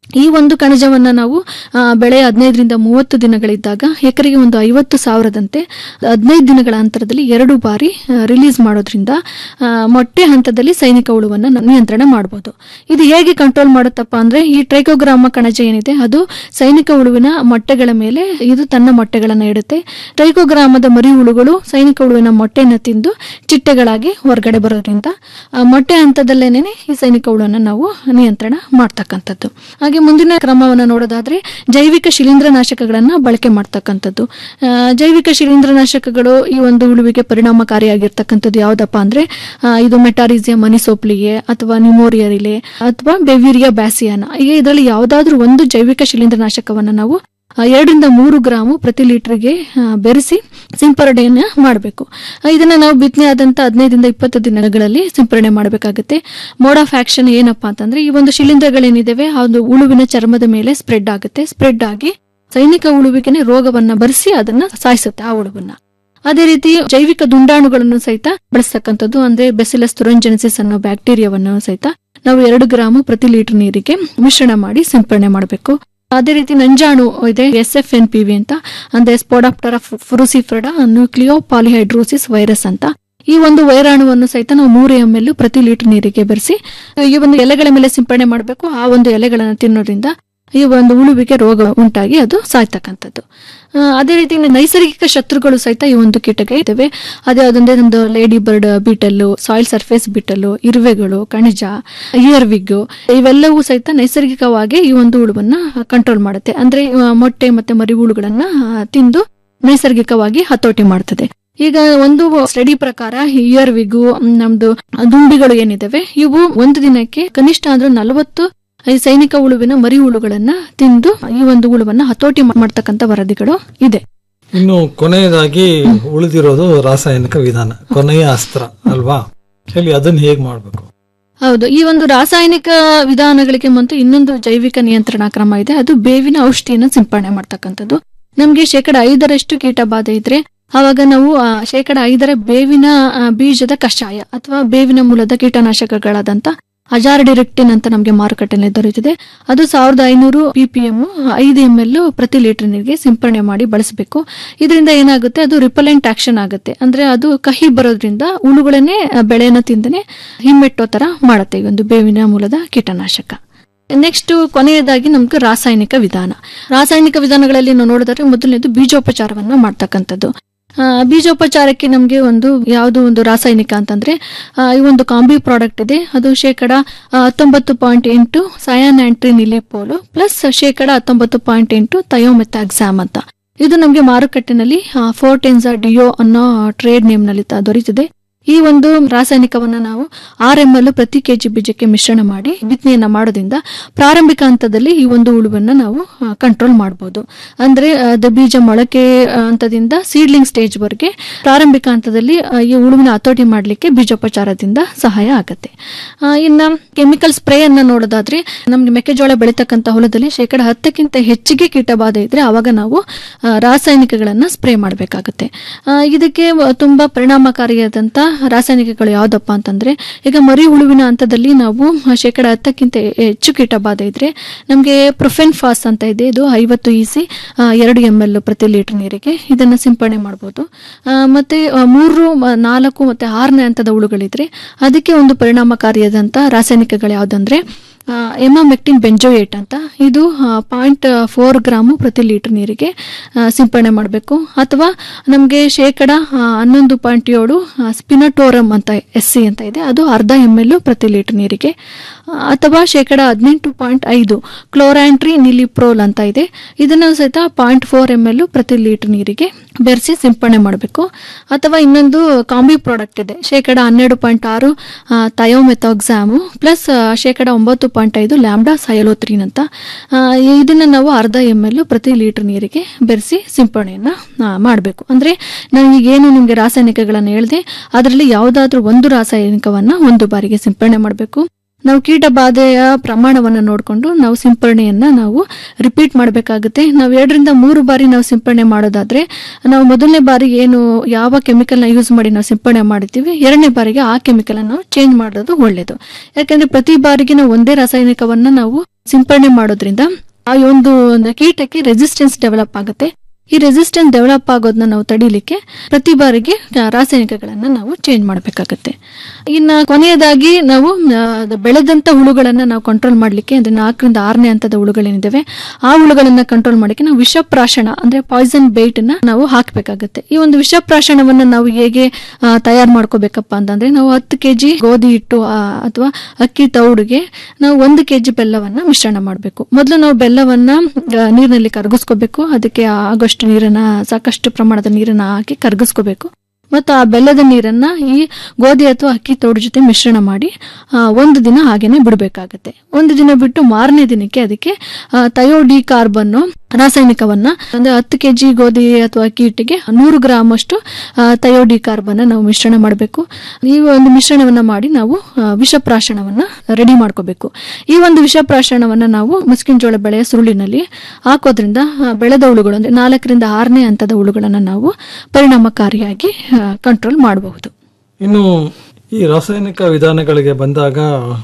ಈ ಒಂದು ಕಣಜವನ್ನ ನಾವು ಆ, ಬೆಳೆ ಹದಿನೈದರಿಂದ ಮೂವತ್ತು ದಿನಗಳಿದ್ದಾಗ ಎಕರೆಗೆ ಒಂದು ಐವತ್ತು ಸಾವಿರದಂತೆ ಹದಿನೈದು ದಿನಗಳ ಅಂತರದಲ್ಲಿ ಎರಡು ಬಾರಿ ರಿಲೀಸ್ ಮಾಡೋದ್ರಿಂದ ಆ, ಮೊಟ್ಟೆ ಹಂತದಲ್ಲಿ ಸೈನಿಕ ಹುಳುವನ್ನ ನ- ನಿಯಂತ್ರಣ ಮಾಡಬಹುದು ಇದು ಹೇಗೆ ಕಂಟ್ರೋಲ್ ಮಾಡುತ್ತಪ್ಪ ಅಂದ್ರೆ ಈ ಟ್ರೈಕೋಗ್ರಾಮ ಕಣಜ ಏನಿದೆ ಅದು ಸೈನಿಕ ಹುಳುವಿನ ಮೊಟ್ಟೆಗಳ ಮೇಲೆ ಇದು ತನ್ನ ಮೊಟ್ಟೆಗಳನ್ನ ಇಡುತ್ತೆ ಟ್ರೈಕೋಗ್ರಾಮದ ಮರಿ ಹುಳುಗಳು ಸೈನಿಕ ಹುಳುವಿನ ಮೊಟ್ಟೆಯನ್ನು ತಿಂದು ಚಿಟ್ಟೆಗಳಾಗಿ ಹೊರಗಡೆ ಬರೋದ್ರಿಂದ ಆ, ಮೊಟ್ಟೆ ಹಂತದಲ್ಲೇನೆ ಈ ಸೈನಿಕ ಹುಳುವನ್ನ ನಾವು ನಿಯಂತ್ರಣ ಮಾಡ್ತಕ್ಕಂಥದ್ದು ಹಾಗೆ ಮುಂದಿನ ಕ್ರಮವನ್ನು ನೋಡೋದಾದ್ರೆ ಜೈವಿಕ ಶಿಲೀಂಧ್ರನಾಶಕಗಳನ್ನ ಬಳಕೆ ಮಾಡ್ತಕ್ಕಂಥದ್ದು ಆ, ಜೈವಿಕ ಶಿಲೀಂಧ್ರನಾಶಕಗಳು ಈ ಒಂದು ಹುಳುವಿಗೆ ಪರಿಣಾಮಕಾರಿಯಾಗಿರ್ತಕ್ಕಂಥದ್ದು ಯಾವ್ದಪ್ಪ ಅಂದ್ರೆ ಆ, ಇದು ಮೆಟಾರಿಸಿಯಾ ಮನಿಸೋಪ್ಲಿಗೆ ಅಥವಾ ನಿಮೋರಿಯರಿಲೆ ಅಥವಾ ಬೆವಿರಿಯಾ ಬ್ಯಾಸಿಯಾನ ಈಗ ಇದರಲ್ಲಿ ಯಾವುದಾದ್ರೂ ಒಂದು ಜೈವಿಕ ಶಿಲೀಂಧ್ರನಾಶಕವನ್ನ ನಾವು ಆ, ಎರಡರಿಂದ ಮೂರು ಗ್ರಾಮು ಪ್ರತಿ ಲೀಟರ್ಗೆ ಆ, ಬೆರೆಸಿ ಸಿಂಪರಣೆಯನ್ನ ಮಾಡಬೇಕು ಇದನ್ನ ನಾವು ಬಿತ್ತನೆ ಆದಂತ ಹದಿನೈದರಿಂದ ಇಪ್ಪತ್ತು ದಿನಗಳಲ್ಲಿ ಸಿಂಪರಣೆ ಮಾಡಬೇಕಾಗುತ್ತೆ ಮೋಡ್ ಆಫ್ ಆಕ್ಷನ್ ಏನಪ್ಪಾ ಅಂತಂದ್ರೆ ಈ ಒಂದು ಶಿಲೀಂಧ್ರಗಳೇನಿದಾವೆ ಆ ಒಂದು ಹುಳುವಿನ ಚರ್ಮದ ಮೇಲೆ ಸ್ಪ್ರೆಡ್ ಆಗುತ್ತೆ ಸ್ಪ್ರೆಡ್ ಆಗಿ ಸೈನಿಕ ಹುಳುವಿಗೆನೆ ರೋಗವನ್ನ ಬರೆಸಿ ಅದನ್ನ ಸಾಯಿಸುತ್ತೆ ಆ ಹುಳುವನ್ನ ಅದೇ ರೀತಿ ಜೈವಿಕ ದುಂಡಾಣುಗಳನ್ನು ಸಹಿತ ಬಳಸ್ತಕ್ಕಂಥದ್ದು ಅಂದ್ರೆ ಬೆಸಿಲಸ್ ತುರಂಜೆನಿಸಿಸ್ ಅನ್ನೋ ಬ್ಯಾಕ್ಟೀರಿಯಾವನ್ನು ಸಹಿತ ನಾವು ಎರಡು ಗ್ರಾಮು ಪ್ರತಿ ಲೀಟರ್ ನೀರಿಗೆ ಮಿಶ್ರಣ ಮಾಡಿ ಸಿಂಪರಣೆ ಮಾಡಬೇಕು ಅದೇ ರೀತಿ ನಂಜಾಣು ಇದೆ S F N P V ಅಂತ ಅಂದ್ರೆ spodoptera frugiperda nucleo polyhedrosis virus ಅಂತ ಈ ಒಂದು ವೈರಾಣುವನ್ನು ಸಹಿತ ನಾವು ಮೂರು ಎಂ ಎಲ್ ಪ್ರತಿ ಲೀಟರ್ ನೀರಿಗೆ ಬೆರೆಸಿ ಈ ಒಂದು ಎಲೆಗಳ ಮೇಲೆ ಸಿಂಪರಣೆ ಮಾಡಬೇಕು ಆ ಒಂದು ಎಲೆಗಳನ್ನು ತಿನ್ನೋದ್ರಿಂದ ಈ ಒಂದು ಹುಳುವಿಗೆ ರೋಗ ಉಂಟಾಗಿ ಅದು ಸಾಯ್ತಕ್ಕಂಥದ್ದು ಆ, ಅದೇ ರೀತಿ ಇನ್ನು ನೈಸರ್ಗಿಕ ಶತ್ರುಗಳು ಸಹಿತ ಈ ಒಂದು ಕೀಟಕ್ಕೆ ಇದಾವೆ ಅದೇ ಅದೊಂದೇ ಒಂದು lady bird beetle soil surface beetle ಇರುವೆಗಳು ಕಣಿಜ ಇಯರ್ ವಿಗ್ಗು ಇವೆಲ್ಲವೂ ಸಹಿತ ನೈಸರ್ಗಿಕವಾಗಿ ಈ ಒಂದು ಹುಳುವನ್ನ ಕಂಟ್ರೋಲ್ ಮಾಡುತ್ತೆ ಅಂದ್ರೆ ಆ, ಮೊಟ್ಟೆ ಮತ್ತೆ ಮರಿ ಹುಳುಗಳನ್ನ ಆ, ತಿಂದು ನೈಸರ್ಗಿಕವಾಗಿ ಹತೋಟಿ ಮಾಡ್ತದೆ ಈಗ ಒಂದು ಸ್ಟಡಿ ಪ್ರಕಾರ ಇಯರ್ ವಿಗು ನಮ್ದು ದುಂಬಿಗಳು ಏನಿದಾವೆ ಇವು ಒಂದು ದಿನಕ್ಕೆ ಕನಿಷ್ಠ ಅಂದ್ರೆ ನಲವತ್ತು ಈ ಸೈನಿಕ ಹುಳುವಿನ ಮರಿ ಹುಳುಗಳನ್ನ ತಿಂದು ಈ ಒಂದು ಹುಳುವನ್ನ ಹತೋಟಿ ಮಾಡ್ತಕ್ಕಂಥ ವರದಿಗಳು ಇದೆ ಇನ್ನು ಕೊನೆಯದಾಗಿ ಉಳಿದಿರೋದು ರಾಸಾಯನಿಕ ವಿಧಾನ ಕೊನೆಯ ಅಸ್ತ್ರ ಅಲ್ವಾ ಹೇಳಿ ಅದನ್ನ ಹೇಗ್ ಮಾಡ್ಬೇಕು ಹೌದು ಈ ಒಂದು ರಾಸಾಯನಿಕ ವಿಧಾನಗಳಿಗೆ ಮತ್ತು ಇನ್ನೊಂದು ಜೈವಿಕ ನಿಯಂತ್ರಣ ಕ್ರಮ ಇದೆ ಅದು ಬೇವಿನ ಔಷಧಿಯನ್ನು ಸಿಂಪಡಣೆ ಮಾಡ್ತಕ್ಕಂಥದ್ದು ನಮ್ಗೆ ಶೇಕಡ ಐದರಷ್ಟು ಕೀಟ ಬಾಧೆ ಇದ್ರೆ ಆವಾಗ ನಾವು ಆ, ಶೇಕಡ ಐದರ ಬೇವಿನ ಆ, ಬೀಜದ ಕಷಾಯ ಅಥವಾ ಬೇವಿನ ಮೂಲದ ಕೀಟನಾಶಕಗಳಾದಂತ ಅಜಾರ್ಡಿರೆಕ್ಟಿನ್ ಅಂತ ನಮಗೆ ಮಾರುಕಟ್ಟೆಯಲ್ಲಿ ದೊರೆತಿದೆ ಅದು ಸಾವಿರದ ಐನೂರು ಪಿಪಿಎಂ ಐದು ಎಂ ಎಲ್ ಪ್ರತಿ ಲೀಟರ್ ನೀರಿಗೆ ಸಿಂಪರಣೆ ಮಾಡಿ ಬಳಸಬೇಕು ಇದರಿಂದ ಏನಾಗುತ್ತೆ ಅದು ರಿಪಲೆಂಟ್ ಆಕ್ಷನ್ ಆಗುತ್ತೆ ಅಂದ್ರೆ ಅದು ಕಹಿ ಬರೋದ್ರಿಂದ ಹುಳುಗಳನ್ನೇ ಆ, ಬೆಳೆಯನ್ನ ತಿಂದನೆ ಹಿಮ್ಮೆಟ್ಟೋ ತರ ಮಾಡುತ್ತೆ ಈ ಒಂದು ಬೇವಿನ ಮೂಲದ ಕೀಟನಾಶಕ ನೆಕ್ಸ್ಟ್ ಕೊನೆಯದಾಗಿ ನಮ್ಗೆ ರಾಸಾಯನಿಕ ವಿಧಾನ ರಾಸಾಯನಿಕ ವಿಧಾನಗಳಲ್ಲಿ ನಾವು ನೋಡಿದ್ರೆ ಮೊದಲನೇದು ಬೀಜೋಪಚಾರವನ್ನ ಮಾಡ್ತಕ್ಕಂಥದ್ದು ಆ, ಬೀಜೋಪಚಾರಕ್ಕೆ ನಮಗೆ ಒಂದು ಯಾವುದು ಒಂದು ರಾಸಾಯನಿಕ ಅಂತಂದ್ರೆ ಆ, ಈ ಒಂದು ಕಾಂಬಿ ಪ್ರಾಡಕ್ಟ್ ಇದೆ ಅದು ಶೇಕಡ ಆ, ಹತ್ತೊಂಬತ್ತು ಪಾಯಿಂಟ್ ಎಂಟು ಸಯಾನ್ ಆಂಟ್ರಿ ನಿಲಿಪೋಲು ಪ್ಲಸ್ ಶೇಕಡ ಹತ್ತೊಂಬತ್ತು ಪಾಯಿಂಟ್ ಎಂಟು ಥಯೋಮೆಥಾಕ್ಸಾಮ್ ಅಂತ ಇದು ನಮಗೆ ಮಾರುಕಟ್ಟೆನಲ್ಲಿ ಫೋರ್ಟೆನ್ಸಾ ಡಿಯೋ ಅನ್ನೋ ಟ್ರೇಡ್ ನೇಮ್ ನಲ್ಲಿ ತ- ದೊರೆತಿದೆ ಈ ಒಂದು ರಾಸಾಯನಿಕವನ್ನ ನಾವು ಆರ್ ಎಂ ಎಲ್ ಪ್ರತಿ ಕೆಜಿ ಬೀಜಕ್ಕೆ ಮಿಶ್ರಣ ಮಾಡಿ ಬಿತ್ತನೆಯನ್ನ ಮಾಡೋದ್ರಿಂದ ಪ್ರಾರಂಭಿಕ ಹಂತದಲ್ಲಿ ಈ ಒಂದು ಹುಳುವನ್ನ ನಾವು ಕಂಟ್ರೋಲ್ ಮಾಡಬಹುದು ಅಂದ್ರೆ ಆ, ಅದು ಬೀಜ ಮೊಳಕೆ ಆ, ಹಂತದಿಂದ ಸೀಡ್ಲಿಂಗ್ ಸ್ಟೇಜ್ ವರೆಗೆ ಪ್ರಾರಂಭಿಕ ಹಂತದಲ್ಲಿ ಆ, ಈ ಹುಳುವಿನ ಹತೋಟಿ ಮಾಡಲಿಕ್ಕೆ ಬೀಜೋಪಚಾರದಿಂದ ಸಹಾಯ ಆಗುತ್ತೆ ಆ, ಇನ್ನ ಕೆಮಿಕಲ್ ಸ್ಪ್ರೇ ಅನ್ನ ನೋಡೋದಾದ್ರೆ ನಮ್ಗೆ ಮೆಕ್ಕೆಜೋಳ ಬೆಳೀತಕ್ಕಂಥ ಹೊಲದಲ್ಲಿ ಶೇಕಡ ಹತ್ತಕ್ಕಿಂತ ಹೆಚ್ಚಿಗೆ ಕೀಟಬಾಧೆ ಇದ್ರೆ ಅವಾಗ ನಾವು ಆ, ರಾಸಾಯನಿಕಗಳನ್ನ ಸ್ಪ್ರೇ ಮಾಡಬೇಕಾಗುತ್ತೆ ಇದಕ್ಕೆ ವ- ತುಂಬಾ ಪರಿಣಾಮಕಾರಿಯಾದಂತ ರಾಸಾಯನಿಕಗಳು ಯಾವ್ದಪ್ಪ ಅಂತಂದ್ರೆ ಈಗ ಮರಿ ಹುಳುವಿನ ಹಂತದಲ್ಲಿ ನಾವು ಶೇಕಡ ಹತ್ತಕ್ಕಿಂತ ಹೆಚ್ಚು ಕೀಟಬಾಧೆ ಇದ್ರೆ ನಮಗೆ ಪ್ರೊಫೆನ್ ಫಾಸ್ ಅಂತ ಇದೆ ಇದು ಐವತ್ತು ಇಸಿ ಎರಡು ಎಂ ಎಲ್ ಪ್ರತಿ ಲೀಟರ್ ನೀರಿಗೆ ಇದನ್ನ ಸಿಂಪಡಣೆ ಮಾಡಬಹುದು ಮತ್ತೆ ಆ, ಮೂರು ಮ- ನಾಲ್ಕು ಮತ್ತೆ ಆರನೇ ಹಂತದ ಹುಳುಗಳಿದ್ರೆ ಅದಕ್ಕೆ ಒಂದು ಪರಿಣಾಮಕಾರಿಯಾದಂತ ರಾಸಾಯನಿಕಗಳು ಯಾವ್ದಂದ್ರೆ ಎಮಾಮೆಕ್ಟಿನ್ ಬೆಂಜೋಯೇಟ್ ಅಂತ ಇದು ಪಾಯಿಂಟ್ ಫೋರ್ ಗ್ರಾಮು ಪ್ರತಿ ಲೀಟರ್ ನೀರಿಗೆ ಆ, ಸಿಂಪಡಣೆ ಮಾಡಬೇಕು ಅಥವಾ ನಮಗೆ ಶೇಕಡ ಆ, ಹನ್ನೊಂದು ಪಾಯಿಂಟ್ ಏಳು ಸ್ಪಿನಟೋರಮ್ ಅಂತ ಎಸ್ ಸಿ ಅಂತ ಇದೆ ಅದು ಅರ್ಧ ಎಮ್ ಎಲ್ ಪ್ರತಿ ಲೀಟರ್ ನೀರಿಗೆ ಆ, ಅಥವಾ ಶೇಕಡ ಹದಿನೆಂಟು ಪಾಯಿಂಟ್ ಐದು ಕ್ಲೋರಾಂಟ್ರಿ ನಿಲಿಪ್ರೋಲ್ ಅಂತ ಇದೆ ಇದನ್ನು ಸಹಿತ ಪಾಯಿಂಟ್ ಫೋರ್ ಎಮ್ ಎಲ್ ಪ್ರತಿ ಲೀಟರ್ ನೀರಿಗೆ ಬೆರೆಸಿ ಸಿಂಪಡಣೆ ಮಾಡಬೇಕು ಅಥವಾ ಇನ್ನೊಂದು ಕಾಂಬಿ ಪ್ರಾಡಕ್ಟ್ ಇದೆ ಶೇಕಡ ಹನ್ನೆರಡು ಪಾಯಿಂಟ್ ಆರು ಥಯೋಮೆಥಾಕ್ಸಾಮು ಪ್ಲಸ್ ಶೇಕಡ ಒಂಬತ್ತು ಪಾಯಿಂಟ್ ಐದು ಲ್ಯಾಂಬ್ಡಾ ಸಯಲೋತ್ರಿನ್ ಅಂತ ಆ, ಇದನ್ನ ನಾವು ಅರ್ಧ ಎಮ್ ಎಲ್ ಪ್ರತಿ ಲೀಟರ್ ನೀರಿಗೆ ಬೆರೆಸಿ ಸಿಂಪಡಣೆಯನ್ನ ಮಾಡಬೇಕು ಅಂದ್ರೆ ನಾನು ಈಗೇನು ನಿಮಗೆ ರಾಸಾಯನಿಕಗಳನ್ನು ಹೇಳಿದೆ ಅದರಲ್ಲಿ ಯಾವುದಾದ್ರೂ ಒಂದು ರಾಸಾಯನಿಕವನ್ನ ಒಂದು ಬಾರಿಗೆ ಸಿಂಪಡಣೆ ಮಾಡಬೇಕು ನಾವು ಕೀಟ ಬಾಧೆಯ ಪ್ರಮಾಣವನ್ನು ನೋಡಿಕೊಂಡು ನಾವು ಸಿಂಪರಣೆಯನ್ನ ನಾವು ರಿಪೀಟ್ ಮಾಡಬೇಕಾಗುತ್ತೆ ನಾವು ಎರಡರಿಂದ ಮೂರು ಬಾರಿ ನಾವು ಸಿಂಪರಣೆ ಮಾಡೋದಾದ್ರೆ ನಾವು ಮೊದಲನೇ ಬಾರಿ ಏನು ಯಾವ ಕೆಮಿಕಲ್ನ ಯೂಸ್ ಮಾಡಿ ನಾವು ಸಿಂಪರಣೆ ಮಾಡಿರ್ತೀವಿ ಎರಡನೇ ಬಾರಿಗೆ ಆ ಕೆಮಿಕಲ್ ನಾವು ಚೇಂಜ್ ಮಾಡೋದು ಒಳ್ಳೆಯದು ಯಾಕಂದ್ರೆ ಪ್ರತಿ ಬಾರಿಗೆ ನಾವು ಒಂದೇ ರಾಸಾಯನಿಕವನ್ನ ನಾವು ಸಿಂಪರಣೆ ಮಾಡೋದ್ರಿಂದ ಆ ಒಂದು ಒಂದು ಕೀಟಕ್ಕೆ ರೆಸಿಸ್ಟೆನ್ಸ್ ಡೆವಲಪ್ ಆಗುತ್ತೆ ಈ ರೆಸಿಸ್ಟೆನ್ಸ್ ಡೆವಲಪ್ ಆಗೋದನ್ನ ನಾವು ತಡೀಲಿಕ್ಕೆ ಪ್ರತಿ ಬಾರಿಗೆ ಆ, ರಾಸಾಯನಿಕಗಳನ್ನ ನಾವು ಚೇಂಜ್ ಮಾಡಬೇಕಾಗುತ್ತೆ ಇನ್ನ ಕೊನೆಯದಾಗಿ ನಾವು ಆ, ಅದು ಬೆಳೆದಂತ ಹುಳುಗಳನ್ನ ನಾವು ಕಂಟ್ರೋಲ್ ಮಾಡ್ಲಿಕ್ಕೆ ಅಂದ್ರೆ ನಾಲ್ಕರಿಂದ ಆರನೇ ಹಂತದ ಹುಳುಗಳೇನಿದಾವೆ ಆ ಹುಳುಗಳನ್ನ ಕಂಟ್ರೋಲ್ ಮಾಡಲಿಕ್ಕೆ ನಾವು ವಿಷಪ್ರಾಶನ ಅಂದ್ರೆ ಪಾಯ್ಸನ್ ಬೇಟ್ ನ ನಾವು ಹಾಕಬೇಕಾಗುತ್ತೆ ಈ ಒಂದು ವಿಷಪ್ರಾಶನವನ್ನ ನಾವು ಹೇಗೆ ತಯಾರು ಮಾಡ್ಕೋಬೇಕಪ್ಪ ಅಂತಂದ್ರೆ ನಾವು ಹತ್ತು ಕೆಜಿ ಗೋಧಿ ಹಿಟ್ಟು ಅಥವಾ ಅಕ್ಕಿ ತೌಡಿಗೆ ನಾವು ಒಂದು ಕೆಜಿ ಬೆಲ್ಲವನ್ನ ಮಿಶ್ರಣ ಮಾಡಬೇಕು ಮೊದಲು ನಾವು ಬೆಲ್ಲವನ್ನ ಆ, ನೀರಿನಲ್ಲಿ ಕರಗಿಸ್ಕೋಬೇಕು ಅದಕ್ಕೆ ಆಗೋಷ್ಟು ನೀರನ್ನ ಸಾಕಷ್ಟು ಪ್ರಮಾಣದ ನೀರನ್ನ ಹಾಕಿ ಕರಗಿಸ್ಕೋಬೇಕು ಮತ್ತು ಆ ಬೆಲ್ಲದ ನೀರನ್ನ ಈ ಗೋಧಿ ಅಥವಾ ಅಕ್ಕಿ ತೌಡು ಜೊತೆ ಮಿಶ್ರಣ ಮಾಡಿ ಆ, ಒಂದು ದಿನ ಹಾಗೇನೆ ಬಿಡಬೇಕಾಗತ್ತೆ ಒಂದು ದಿನ ಬಿಟ್ಟು ಮಾರನೇ ದಿನಕ್ಕೆ ಅದಕ್ಕೆ ಥಯೋಡಿ ಕಾರ್ಬನ್ನು ರಾಸಾಯನಿಕವನ್ನ ಅಂದ್ರೆ ಹತ್ತು ಕೆಜಿ ಗೋಧಿ ಅಥವಾ ಅಕ್ಕಿ ಹಿಟ್ಟಿಗೆ ನೂರು ಗ್ರಾಮ್ ಅಷ್ಟು ಥಯೋಡಿ ಕಾರ್ಬನ್ ನಾವು ಮಿಶ್ರಣ ಮಾಡಬೇಕು ಈ ಒಂದು ಮಿಶ್ರಣವನ್ನ ಮಾಡಿ ನಾವು ಆ, ವಿಷಪ್ರಾಶನವನ್ನ ರೆಡಿ ಮಾಡ್ಕೋಬೇಕು ಈ ಒಂದು ವಿಷಪ್ರಾಶನವನ್ನ ನಾವು ಮುಸ್ಕಿನ ಜೋಳ ಬೆಳೆಯ ಸುರುಳಿನಲ್ಲಿ ಹಾಕೋದ್ರಿಂದ ಆ, ಬೆಳೆದ ಹುಳುಗಳು ಅಂದ್ರೆ ನಾಲ್ಕರಿಂದ ಆರನೇ ಹಂತದ ಹುಳುಗಳನ್ನ ನಾವು ಪರಿಣಾಮಕಾರಿಯಾಗಿ ಕಂಟ್ರೋಲ್ ಮಾಡಬಹುದು ಇನ್ನು ಈ ರಾಸಾಯನಿಕ ವಿಧಾನಗಳಿಗೆ ಬಂದಾಗ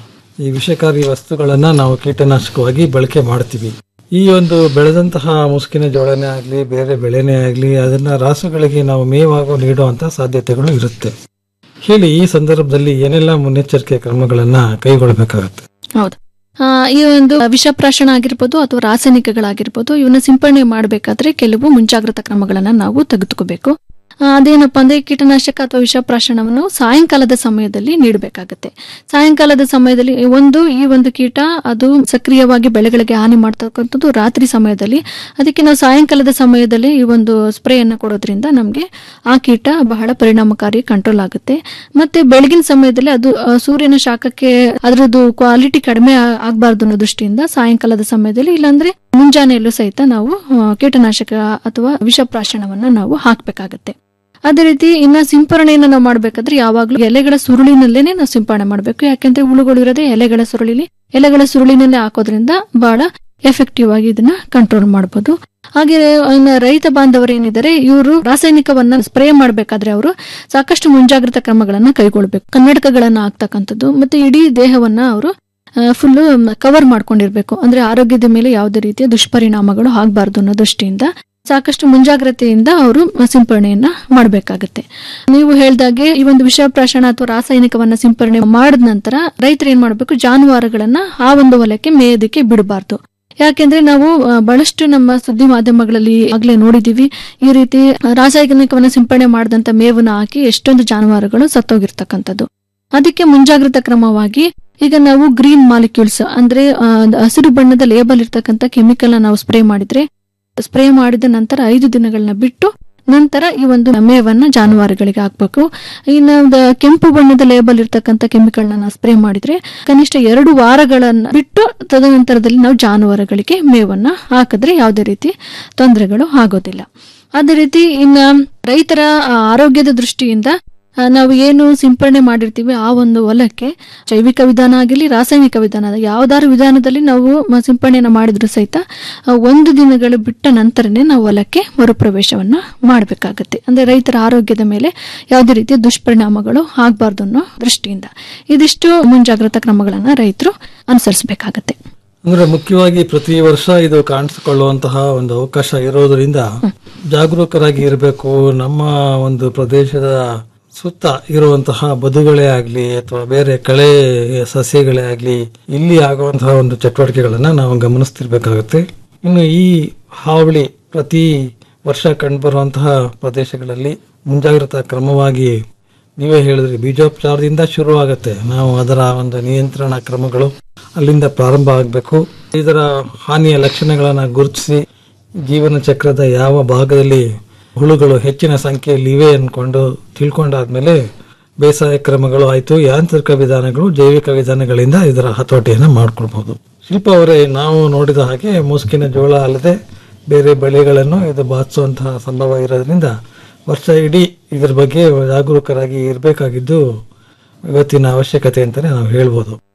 ಈ ವಿಷಕಾರಿ ವಸ್ತುಗಳನ್ನ ನಾವು ಕೀಟನಾಶಕವಾಗಿ ಬಳಕೆ ಮಾಡ್ತೀವಿ ಈ ಒಂದು ಬೆಳೆದಂತಹ ಮುಸುಕಿನ ಜೋಳನೇ ಆಗಲಿ ಬೇರೆ ಬೆಳೆನೇ ಆಗಲಿ ಅದನ್ನ ರಾಸುಗಳಿಗೆ ನಾವು ಮೇವಾಗೋ ನೀಡುವಂತಹ ಸಾಧ್ಯತೆಗಳು ಇರುತ್ತೆ ಹೇಳಿ ಈ ಸಂದರ್ಭದಲ್ಲಿ ಏನೆಲ್ಲ ಮುನ್ನೆಚ್ಚರಿಕೆ ಕ್ರಮಗಳನ್ನ ಕೈಗೊಳ್ಳಬೇಕಾಗುತ್ತೆ ಹೌದು ಆ, ಈ ಒಂದು ವಿಷಪ್ರಾಶನ ಆಗಿರ್ಬೋದು ಅಥವಾ ರಾಸಾಯನಿಕಗಳಾಗಿರ್ಬೋದು ಇವನ್ನ ಸಿಂಪರಣೆ ಮಾಡಬೇಕಾದ್ರೆ ಕೆಲವು ಮುಂಜಾಗ್ರತಾ ಕ್ರಮಗಳನ್ನ ನಾವು ತೆಗೆದುಕೋಬೇಕು ಆ, ಅದೇನಪ್ಪ ಅಂದ್ರೆ ಕೀಟನಾಶಕ ಅಥವಾ ವಿಷಪ್ರಾಶನವನ್ನು ಸಾಯಂಕಾಲದ ಸಮಯದಲ್ಲಿ ನೀಡಬೇಕಾಗುತ್ತೆ ಸಾಯಂಕಾಲದ ಸಮಯದಲ್ಲಿ ಒಂದು ಈ ಒಂದು ಕೀಟ ಅದು ಸಕ್ರಿಯವಾಗಿ ಬೆಳೆಗಳಿಗೆ ಹಾನಿ ಮಾಡ್ತಕ್ಕಂಥದ್ದು ರಾತ್ರಿ ಸಮಯದಲ್ಲಿ ಅದಕ್ಕೆ ನಾವು ಸಾಯಂಕಾಲದ ಸಮಯದಲ್ಲಿ ಈ ಒಂದು ಸ್ಪ್ರೇಯನ್ನು ಕೊಡೋದ್ರಿಂದ ನಮಗೆ ಆ ಕೀಟ ಬಹಳ ಪರಿಣಾಮಕಾರಿ ಕಂಟ್ರೋಲ್ ಆಗುತ್ತೆ ಮತ್ತೆ ಬೆಳಗಿನ ಸಮಯದಲ್ಲಿ ಅದು ಆ, ಸೂರ್ಯನ ಶಾಖಕ್ಕೆ ಅದರದ್ದು ಕ್ವಾಲಿಟಿ ಕಡಿಮೆ ಆ- ಆಗ್ಬಾರ್ದು ಅನ್ನೋ ದೃಷ್ಟಿಯಿಂದ ಸಾಯಂಕಾಲದ ಸಮಯದಲ್ಲಿ ಇಲ್ಲಾಂದ್ರೆ ಮುಂಜಾನೆಯಲ್ಲೂ ಸಹಿತ ನಾವು ಆ, ಕೀಟನಾಶಕ ಅಥವಾ ವಿಷಪ್ರಾಶನವನ್ನ ನಾವು ಹಾಕ್ಬೇಕಾಗತ್ತೆ ಅದೇ ರೀತಿ ಇನ್ನ ಸಿಂಪರಣೆಯನ್ನ ನಾವು ಮಾಡ್ಬೇಕಾದ್ರೆ ಯಾವಾಗ್ಲೂ ಎಲೆಗಳ ಸುರುಳಿನಲ್ಲೇನೆ ನಾವು ಸಿಂಪರಣೆ ಮಾಡಬೇಕು ಯಾಕೆಂದ್ರೆ ಹುಳುಗಳು ಇರೋದೇ ಎಲೆಗಳ ಸುರುಳಿಲಿ ಎಲೆಗಳ ಸುರುಳಿನಲ್ಲೇ ಹಾಕೋದ್ರಿಂದ ಬಹಳ ಎಫೆಕ್ಟಿವ್ ಆಗಿ ಇದನ್ನ ಕಂಟ್ರೋಲ್ ಮಾಡಬಹುದು ಹಾಗೆ ಇನ್ನ ರೈತ ಬಾಂಧವರು ಏನಿದ್ದಾರೆ ಇವರು ರಾಸಾಯನಿಕವನ್ನ ಸ್ಪ್ರೇ ಮಾಡಬೇಕಾದ್ರೆ ಅವರು ಸಾಕಷ್ಟು ಮುಂಜಾಗ್ರತಾ ಕ್ರಮಗಳನ್ನ ಕೈಗೊಳ್ಬೇಕು ಕನ್ನಡಕಗಳನ್ನ ಹಾಕ್ತಕ್ಕಂಥದ್ದು ಮತ್ತೆ ಇಡೀ ದೇಹವನ್ನ ಅವರು ಫುಲ್ ಕವರ್ ಮಾಡ್ಕೊಂಡಿರ್ಬೇಕು ಅಂದ್ರೆ ಆರೋಗ್ಯದ ಮೇಲೆ ಯಾವುದೇ ರೀತಿಯ ದುಷ್ಪರಿಣಾಮಗಳು ಆಗಬಾರ್ದು ಅನ್ನೋ ದೃಷ್ಟಿಯಿಂದ ಸಾಕಷ್ಟು ಮುಂಜಾಗ್ರತೆಯಿಂದ ಅವರು ಸಿಂಪರಣೆಯನ್ನ ಮಾಡಬೇಕಾಗುತ್ತೆ ನೀವು ಹೇಳ್ದಾಗೆ ಈ ಒಂದು ವಿಷಪ್ರಾಶನ ಅಥವಾ ರಾಸಾಯನಿಕವನ್ನ ಸಿಂಪರಣೆ ಮಾಡಿದ ನಂತರ ರೈತರು ಏನ್ ಮಾಡಬೇಕು ಜಾನುವಾರುಗಳನ್ನ ಆ ಒಂದು ಹೊಲಕ್ಕೆ ಮೇಯೋದಕ್ಕೆ ಬಿಡಬಾರ್ದು ಯಾಕೆಂದ್ರೆ ನಾವು ಆ, ಬಹಳಷ್ಟು ನಮ್ಮ ಸುದ್ದಿ ಮಾಧ್ಯಮಗಳಲ್ಲಿ ಆಗ್ಲೇ ನೋಡಿದೀವಿ ಈ ರೀತಿ ರಾಸಾಯನಿಕವನ್ನ ಸಿಂಪರಣೆ ಮಾಡಿದಂತ ಮೇವನ್ನ ಹಾಕಿ ಎಷ್ಟೊಂದು ಜಾನುವಾರುಗಳು ಸತ್ತೋಗಿರ್ತಕ್ಕಂಥದ್ದು ಅದಕ್ಕೆ ಮುಂಜಾಗ್ರತಾ ಕ್ರಮವಾಗಿ ಈಗ ನಾವು ಗ್ರೀನ್ ಮಾಲಿಕ್ಯೂಲ್ಸ್ ಅಂದ್ರೆ ಆ, ಹಸಿರು ಬಣ್ಣದ ಲೇಬಲ್ ಇರ್ತಕ್ಕಂಥ ಕೆಮಿಕಲ್ ನಾವು ಸ್ಪ್ರೇ ಮಾಡಿದ್ರೆ ಸ್ಪ್ರೇ ಮಾಡಿದ ನಂತರ ಐದು ದಿನಗಳನ್ನ ಬಿಟ್ಟು ನಂತರ ಈ ಒಂದು ಮೇವನ್ನ ಜಾನುವಾರುಗಳಿಗೆ ಹಾಕ್ಬೇಕು ಇನ್ನು ಒಂದು ಕೆಂಪು ಬಣ್ಣದ ಲೇಬಲ್ ಇರ್ತಕ್ಕಂಥ ಕೆಮಿಕಲ್ ನಾವು ಸ್ಪ್ರೇ ಮಾಡಿದ್ರೆ ಕನಿಷ್ಠ ಎರಡು ವಾರಗಳನ್ನ ಬಿಟ್ಟು ತದನಂತರದಲ್ಲಿ ನಾವು ಜಾನುವಾರುಗಳಿಗೆ ಮೇವನ್ನ ಹಾಕಿದ್ರೆ ಯಾವುದೇ ರೀತಿ ತೊಂದರೆಗಳು ಆಗೋದಿಲ್ಲ ಅದೇ ರೀತಿ ಇನ್ನ ರೈತರ ಆ, ಆರೋಗ್ಯದ ದೃಷ್ಟಿಯಿಂದ ಆ, ನಾವು ಏನು ಸಿಂಪರಣೆ ಮಾಡಿರ್ತೀವಿ ಆ ಒಂದು ಹೊಲಕ್ಕೆ ಜೈವಿಕ ವಿಧಾನ ಆಗಿರಲಿ ರಾಸಾಯನಿಕ ವಿಧಾನ ಯಾವ್ದಾದ್ರು ವಿಧಾನದಲ್ಲಿ ನಾವು ಮ- ಸಿಂಪರಣೆಯನ್ನ ಮಾಡಿದ್ರು ಸಹಿತ ಆ, ಒಂದು ದಿನಗಳು ಬಿಟ್ಟ ನಂತರನೇ ನಾವು ಹೊಲಕ್ಕೆ ಮರುಪ್ರವೇಶವನ್ನ ಮಾಡಬೇಕಾಗತ್ತೆ ಅಂದ್ರೆ ರೈತರ ಆರೋಗ್ಯದ ಮೇಲೆ ಯಾವುದೇ ರೀತಿಯ ದುಷ್ಪರಿಣಾಮಗಳು ಆಗಬಾರ್ದು ಅನ್ನೋ ದೃಷ್ಟಿಯಿಂದ ಇದಿಷ್ಟು ಮುಂಜಾಗ್ರತಾ ಕ್ರಮಗಳನ್ನ ರೈತರು ಅನುಸರಿಸಬೇಕಾಗತ್ತೆ ಅಂದ್ರೆ ಮುಖ್ಯವಾಗಿ ಪ್ರತಿ ವರ್ಷ ಇದು ಕಾಣಿಸಿಕೊಳ್ಳುವಂತಹ ಒಂದು ಅವಕಾಶ ಇರೋದರಿಂದ ಜಾಗರೂಕರಾಗಿ ಇರಬೇಕು ನಮ್ಮ ಒಂದು ಪ್ರದೇಶದ ಸುತ್ತ ಇರುವಂತಹ ಬದುಗಳೇ ಆಗ್ಲಿ ಅಥವಾ ಬೇರೆ ಕಳೆ ಸಸ್ಯಗಳೇ ಆಗ್ಲಿ ಇಲ್ಲಿ ಆಗುವಂತಹ ಒಂದು ಚಟುವಟಿಕೆಗಳನ್ನ ನಾವು ಗಮನಿಸ್ತಿರ್ಬೇಕಾಗುತ್ತೆ ಇನ್ನು ಈ ಹಾವಳಿ ಪ್ರತಿ ವರ್ಷ ಕಂಡುಬರುವಂತಹ ಪ್ರದೇಶಗಳಲ್ಲಿ ಮುಂಜಾಗ್ರತಾ ಕ್ರಮವಾಗಿ ನೀವೇ ಹೇಳಿದ್ರಿ ಬೀಜೋಪಚಾರದಿಂದ ಶುರು ಆಗುತ್ತೆ ನಾವು ಅದರ ಒಂದು ನಿಯಂತ್ರಣ ಕ್ರಮಗಳು ಅಲ್ಲಿಂದ ಪ್ರಾರಂಭ ಆಗಬೇಕು ಇದರ ಹಾನಿಯ ಲಕ್ಷಣಗಳನ್ನು ಗುರುತಿಸಿ ಜೀವನ ಚಕ್ರದ ಯಾವ ಭಾಗದಲ್ಲಿ ಹುಳುಗಳು ಹೆಚ್ಚಿನ ಸಂಖ್ಯೆಯಲ್ಲಿ ಇವೆ ಅನ್ಕೊಂಡು ತಿಳ್ಕೊಂಡಾದ್ಮೇಲೆ ಬೇಸಾಯ ಕ್ರಮಗಳು ಆಯ್ತು ಯಾಂತ್ರಿಕ ವಿಧಾನಗಳು ಜೈವಿಕ ವಿಧಾನಗಳಿಂದ ಇದರ ಹತೋಟಿಯನ್ನು ಮಾಡ್ಕೊಳ್ಬಹುದು ಶಿಲ್ಪ ಅವರೇ ನಾವು ನೋಡಿದ ಹಾಗೆ ಮುಸುಕಿನ ಜೋಳ ಅಲ್ಲದೆ ಬೇರೆ ಬೆಳೆಗಳನ್ನು ಇದು ಬಾಧಿಸುವಂತಹ ಸಂಭವ ಇರೋದ್ರಿಂದ ವರ್ಷ ಇಡೀ ಇದ್ರ ಬಗ್ಗೆ ಜಾಗರೂಕರಾಗಿ ಇರಬೇಕಾಗಿದ್ದು ಇವತ್ತಿನ ಅವಶ್ಯಕತೆ ಅಂತಲೇ ನಾವು ಹೇಳ್ಬೋದು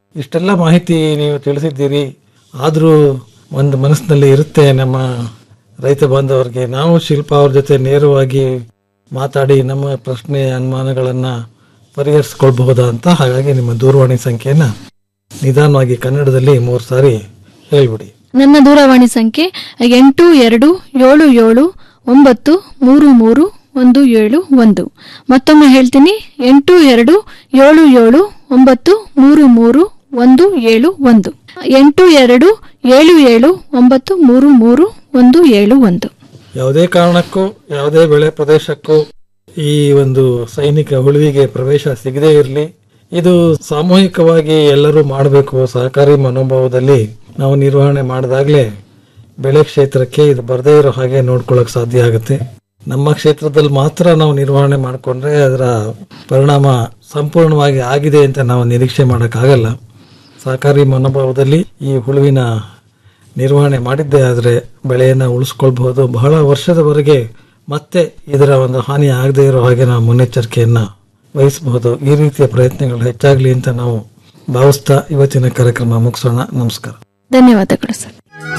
ಇಷ್ಟೆಲ್ಲ ಮಾಹಿತಿ ನೀವು ತಿಳಿಸಿದ್ದೀರಿ ಆದರೂ ಒಂದು ಮನಸ್ಸಿನಲ್ಲಿ ಇರುತ್ತೆ ನಮ್ಮ ರೈತ ಬಾಂಧವರಿಗೆ ನಾವು ಶಿಲ್ಪ ಅವ್ರ ಜೊತೆ ನೇರವಾಗಿ ಮಾತಾಡಿ ನಮ್ಮ ಪ್ರಶ್ನೆ ಅನುಮಾನಗಳನ್ನು ಪರಿಹರಿಸ್ಕೊಳ್ಬಹುದಾ ಅಂತ ಹಾಗಾಗಿ ನಿಮ್ಮ ದೂರವಾಣಿ ಸಂಖ್ಯೆಯನ್ನು ನಿಧಾನವಾಗಿ ಕನ್ನಡದಲ್ಲಿ ಮೂರು ಸಾರಿ ಹೇಳ್ಬಿಡಿ ನನ್ನ ದೂರವಾಣಿ ಸಂಖ್ಯೆ ಎಂಟು ಎರಡು ಏಳು ಏಳು ಒಂಬತ್ತು ಮೂರು ಮೂರು ಒಂದು ಏಳು ಒಂದು ಮತ್ತೊಮ್ಮೆ ಹೇಳ್ತೀನಿ ಎಂಟು ಎರಡು ಏಳು ಏಳು ಒಂಬತ್ತು ಮೂರು ಮೂರು ಒಂದು ಏಳು ಒಂದು ಎಂಟು ಎರಡು ಏಳು ಏಳು ಒಂಬತ್ತು ಮೂರು ಮೂರು ಒಂದು ಏಳು ಒಂದು ಯಾವುದೇ ಕಾರಣಕ್ಕೂ ಯಾವುದೇ ಬೆಳೆ ಪ್ರದೇಶಕ್ಕೂ ಈ ಒಂದು ಸೈನಿಕ ಉಳಿವಿಗೆ ಪ್ರವೇಶ ಸಿಗದೇ ಇರಲಿ ಇದು ಸಾಮೂಹಿಕವಾಗಿ ಎಲ್ಲರೂ ಮಾಡಬೇಕು ಸಹಕಾರಿ ಮನೋಭಾವದಲ್ಲಿ ನಾವು ನಿರ್ವಹಣೆ ಮಾಡಿದಾಗಲೇ ಬೆಳೆ ಕ್ಷೇತ್ರಕ್ಕೆ ಇದು ಬರದೇ ಇರೋ ಹಾಗೆ ನೋಡ್ಕೊಳ್ಳೋಕೆ ಸಾಧ್ಯ ಆಗುತ್ತೆ ನಮ್ಮ ಕ್ಷೇತ್ರದಲ್ಲಿ ಮಾತ್ರ ನಾವು ನಿರ್ವಹಣೆ ಮಾಡಿಕೊಂಡ್ರೆ ಅದರ ಪರಿಣಾಮ ಸಂಪೂರ್ಣವಾಗಿ ಆಗಿದೆ ಅಂತ ನಾವು ನಿರೀಕ್ಷೆ ಮಾಡೋಕ್ಕಾಗಲ್ಲ ಸಹಕಾರಿ ಮನೋಭಾವದಲ್ಲಿ ಈ ಹುಳುವಿನ ನಿರ್ವಹಣೆ ಮಾಡಿದ್ದೇ ಆದರೆ ಬೆಳೆಯನ್ನು ಉಳಿಸ್ಕೊಳ್ಬಹುದು ಬಹಳ ವರ್ಷದವರೆಗೆ ಮತ್ತೆ ಇದರ ಒಂದು ಹಾನಿ ಆಗದೇ ಇರೋ ಹಾಗೆ ನಾವು ಮುನ್ನೆಚ್ಚರಿಕೆಯನ್ನು ವಹಿಸಬಹುದು ಈ ರೀತಿಯ ಪ್ರಯತ್ನಗಳು ಹೆಚ್ಚಾಗಲಿ ಅಂತ ನಾವು ಭಾವಿಸ್ತಾ ಇವತ್ತಿನ ಕಾರ್ಯಕ್ರಮ ಮುಗಿಸೋಣ ನಮಸ್ಕಾರ ಧನ್ಯವಾದಗಳು ಸರ್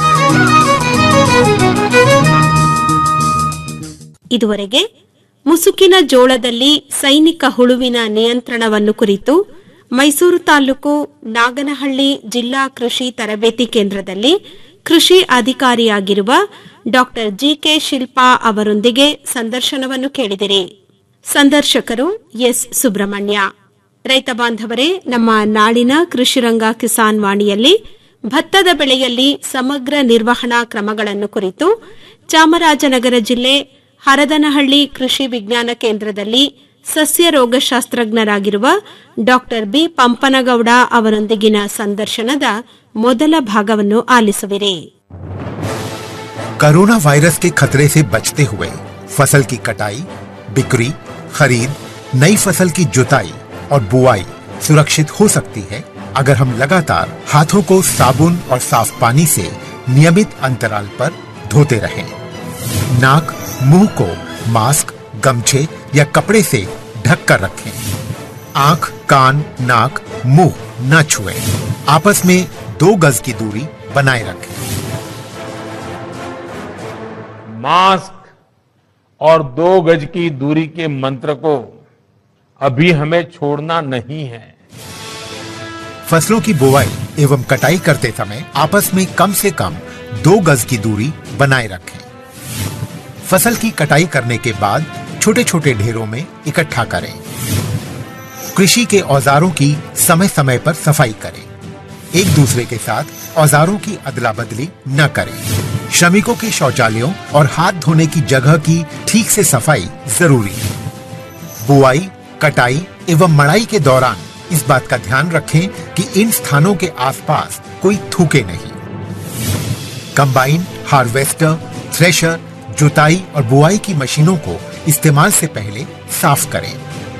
ಇದುವರೆಗೆ ಮುಸುಕಿನ ಜೋಳದಲ್ಲಿ ಸೈನಿಕ ಹುಳುವಿನ ನಿಯಂತ್ರಣವನ್ನು ಕುರಿತು ಮೈಸೂರು ತಾಲೂಕು ನಾಗನಹಳ್ಳಿ ಜಿಲ್ಲಾ ಕೃಷಿ ತರಬೇತಿ ಕೇಂದ್ರದಲ್ಲಿ ಕೃಷಿ ಅಧಿಕಾರಿಯಾಗಿರುವ ಡಾಕ್ಟರ್ ಜಿಕೆ ಶಿಲ್ಪಾ ಅವರೊಂದಿಗೆ ಸಂದರ್ಶನವನ್ನು ಕೇಳಿದಿರಿ ಸಂದರ್ಶಕರು ಎಸ್ ಸುಬ್ರಹ್ಮಣ್ಯ ರೈತ ಬಾಂಧವರೇ ನಮ್ಮ ನಾಡಿನ ಕೃಷಿರಂಗ ಕಿಸಾನ್ ವಾಣಿಯಲ್ಲಿ ಭತ್ತದ ಬೆಳೆಯಲ್ಲಿ ಸಮಗ್ರ ನಿರ್ವಹಣಾ ಕ್ರಮಗಳನ್ನು ಕುರಿತು ಚಾಮರಾಜನಗರ ಜಿಲ್ಲೆ ಹರದನಹಳ್ಳಿ ಕೃಷಿ ವಿಜ್ಞಾನ ಕೇಂದ್ರದಲ್ಲಿ ಸಸ್ಯ ರೋಗಶಾಸ್ತ್ರಜ್ಞರಾಗಿರುವ ಡಾಕ್ಟರ್ ಬಿ ಪಂಪನಗೌಡ ಅವರೊಂದಿಗಿನ ಸಂದರ್ಶನದ ಮೊದಲ ಭಾಗವನ್ನು ಆಲಿಸುವಿರಿ कोरोना वायरस के खतरे से बचते हुए फसल की कटाई बिक्री खरीद नई फसल की जुताई और बुआई सुरक्षित हो सकती है अगर हम लगातार हाथों को साबुन और साफ पानी से नियमित अंतराल पर धोते रहें। नाक मुंह को मास्क गमछे या कपड़े से ढक कर रखें आंख कान नाक मुंह न छुएं। आपस में दो गज की दूरी बनाए रखें मास्क और दो गज की दूरी के मंत्र को अभी हमें छोड़ना नहीं है फसलों की बुवाई एवं कटाई करते समय आपस में कम से कम दो गज की दूरी बनाए रखें फसल की कटाई करने के बाद छोटे छोटे ढेरों में इकट्ठा करें कृषि के औजारों की समय समय पर सफाई करें एक दूसरे के साथ औजारों की अदला बदली न करें श्रमिकों के शौचालयों और हाथ धोने की जगह की ठीक से सफाई जरूरी है बुआई कटाई एवं मड़ाई के दौरान इस बात का ध्यान रखें कि इन स्थानों के आसपास कोई थूके नहीं कंबाइन हार्वेस्टर थ्रेशर जुताई और बुआई की मशीनों को इस्तेमाल से पहले साफ करें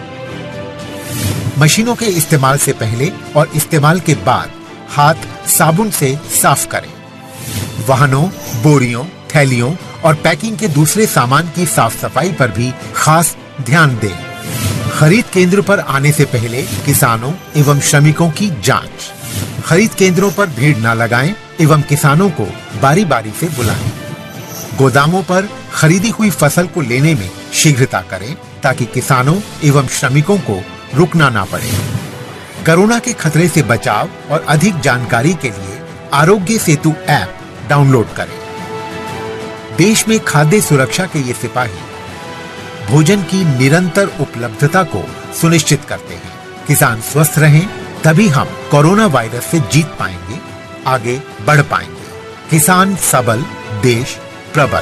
मशीनों के इस्तेमाल से पहले और इस्तेमाल के बाद हाथ साबुन से साफ करें वाहनों बोरियों थैलियों और पैकिंग के दूसरे सामान की साफ सफाई पर भी खास ध्यान दें खरीद केंद्र पर आने से पहले किसानों एवं श्रमिकों की जांच खरीद केंद्रों पर भीड़ न लगाएं एवं किसानों को बारी बारी से बुलाएं गोदामों पर खरीदी हुई फसल को लेने में शीघ्रता करें ताकि किसानों एवं श्रमिकों को रुकना ना पड़े कोरोना के खतरे से बचाव और अधिक जानकारी के लिए आरोग्य सेतु ऐप डाउनलोड करें देश में खाद्य सुरक्षा के ये सिपाही भोजन की निरंतर उपलब्धता को सुनिश्चित करते हैं किसान स्वस्थ रहें तभी हम कोरोना वायरस से जीत पाएंगे आगे बढ़ पाएंगे किसान सबल देश प्रबल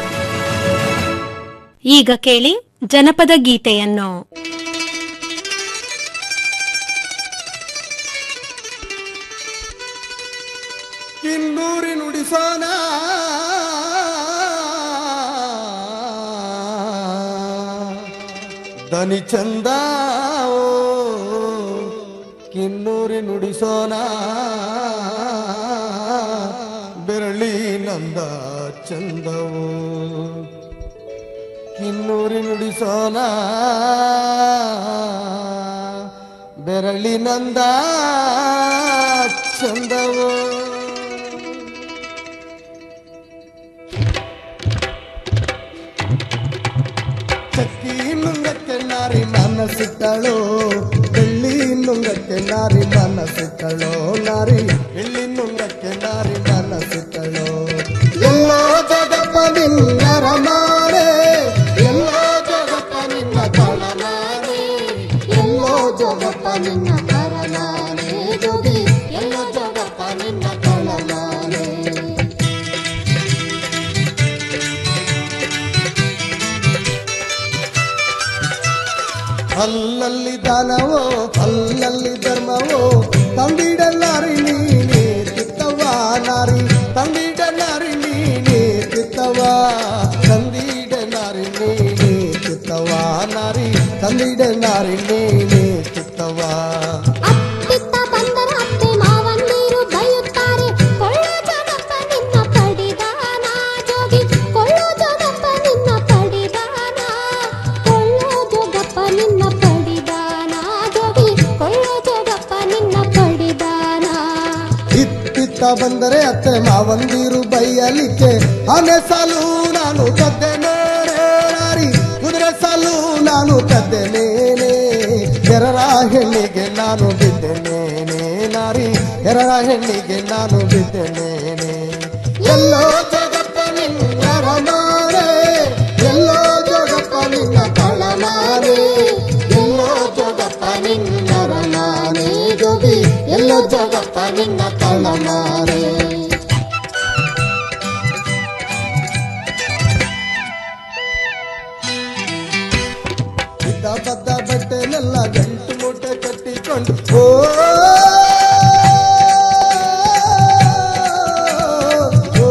ಈಗ ಕೇಳಿ ಜನಪದ ಗೀತೆಯನ್ನು ಕಿನ್ನೂರಿ ನುಡಿಸೋಣ ದನಿ ಚಂದ ಓ, ಕಿನ್ನೂರಿ ನುಡಿಸೋಣ ಬೆರಳಿ ನಂದ ಚಂದವು ಕಿನ್ನೂರಿ ನುಡಿಸೋಣ ಬೆರಳಿ ನಂದ ಚಂದವೋ ಚಕ್ಕಿ ನುಂಗಕ್ಕೆ ನಾರಿ ಮನಸ್ಸಿಟ್ಟಳು ಬೆಳ್ಳಿ ನುಂಗಕ್ಕೆ ನಾರಿ ಮನಸ್ಸಿಟ್ಟಳು ನಾರಿ ಎಳ್ಳಿ ನುಂಗಕ್ಕೆ ನಾರಿ ಮನಸ್ಸಿಟ್ಟಳು ಎಲ್ಲೋ ಜಗಪ್ಪ ನಿನ್ನರ ಮಾರೆ ಎಲ್ಲೋ ಜಗಪ್ಪ ನಿನ್ನ ತಳಮಾರೆ ಎಲ್ಲೋ ಜಗಪ್ಪ ನಿನ್ನ ತರಮಾರೆ ಜೋಗಿ ಎಲ್ಲೋ ಜಗಪ್ಪ ನಿನ್ನ ತಳಮಾರೆ ಅಲ್ಲಲ್ಲಿ ದಾನವೋ ಅಲ್ಲಲ್ಲಿ ಧರ್ಮವೋ ತಂದಿಡಲಾರಿ ನೀನೇ ತಿತ್ತವ ನಾರಿ ತಂದಿಡಲಾರಿ ನೀನೇ ತಿತ್ತವ ತಂದಿಡಲಾರಿ ನೀನೇ ತಿತ್ತವ ನಾರಿ ತಂದಿಡಲಾರಿ ನೀನೇ ತಿತ್ತವ ಅತ್ತಿತ್ತ ಬಂದರ ಅತ್ತೆ ಮಾವಂದಿರು ಬೈಯುತ್ತಾರೆ ಕೊಳ್ಳೋ ಜಗಪ್ಪ ನಿನ್ನ ಪಡಿದಾನ ಜೋಗಿ ಕೊಳ್ಳೋ ಜಗಪ್ಪ ನಿನ್ನ ಪಡಿದಾನ ಕೊಳ್ಳೋ ಜಗಪ್ಪ ನಿನ್ನ ಪಡಿದಾನ ಜೋಗಿ ಕೊಳ್ಳೋ ಜಗಪ್ಪ ನಿನ್ನ ಪಡಿದಾನ ಇತ್ತಿತ್ತ ಬಂದರೆ ಅತ್ತೆ ಮಾವಂದಿರು ಬೈಯಲಿಕ್ಕೆ ಆನೆ ಸಾಲು ನಾನು ಕದ್ದೆನೇರಿ ಕುದುರೆ ಸಾಲು ನಾನು ಕದ್ದೆನೇನೆ ಎರರ ಹೆಣ್ಣಿಗೆ ನಾನು ಬಿದ್ದೆನೇನೆ ನಾರಿ ಎರರ ಹೆಣ್ಣಿಗೆ ನಾನು ಬಿದ್ದೆನೇನೆ ಎಲ್ಲೋ ಜಗಪ್ಪ ನಿನ್ನ ಮಾರೆ ಎಲ್ಲೋ ಜಗಪ್ಪ ನಿನ್ನ ತಳಮಾರೆ ಎಲ್ಲೋ ಜಗಪ್ಪ ನಿನ್ನ ರಮಾನೆ ಜೋಗಿ ಎಲ್ಲೋ ಜಗಪ್ಪ ನಿನ್ನ ತಳಮಾರೆ ಇದ್ದ ಬದ್ದ ಬಟ್ಟೆನೆಲ್ಲ ಗಂಟು ಮೂಟೆ ಕಟ್ಟಿಕೊಂಡು ಓ ಓ,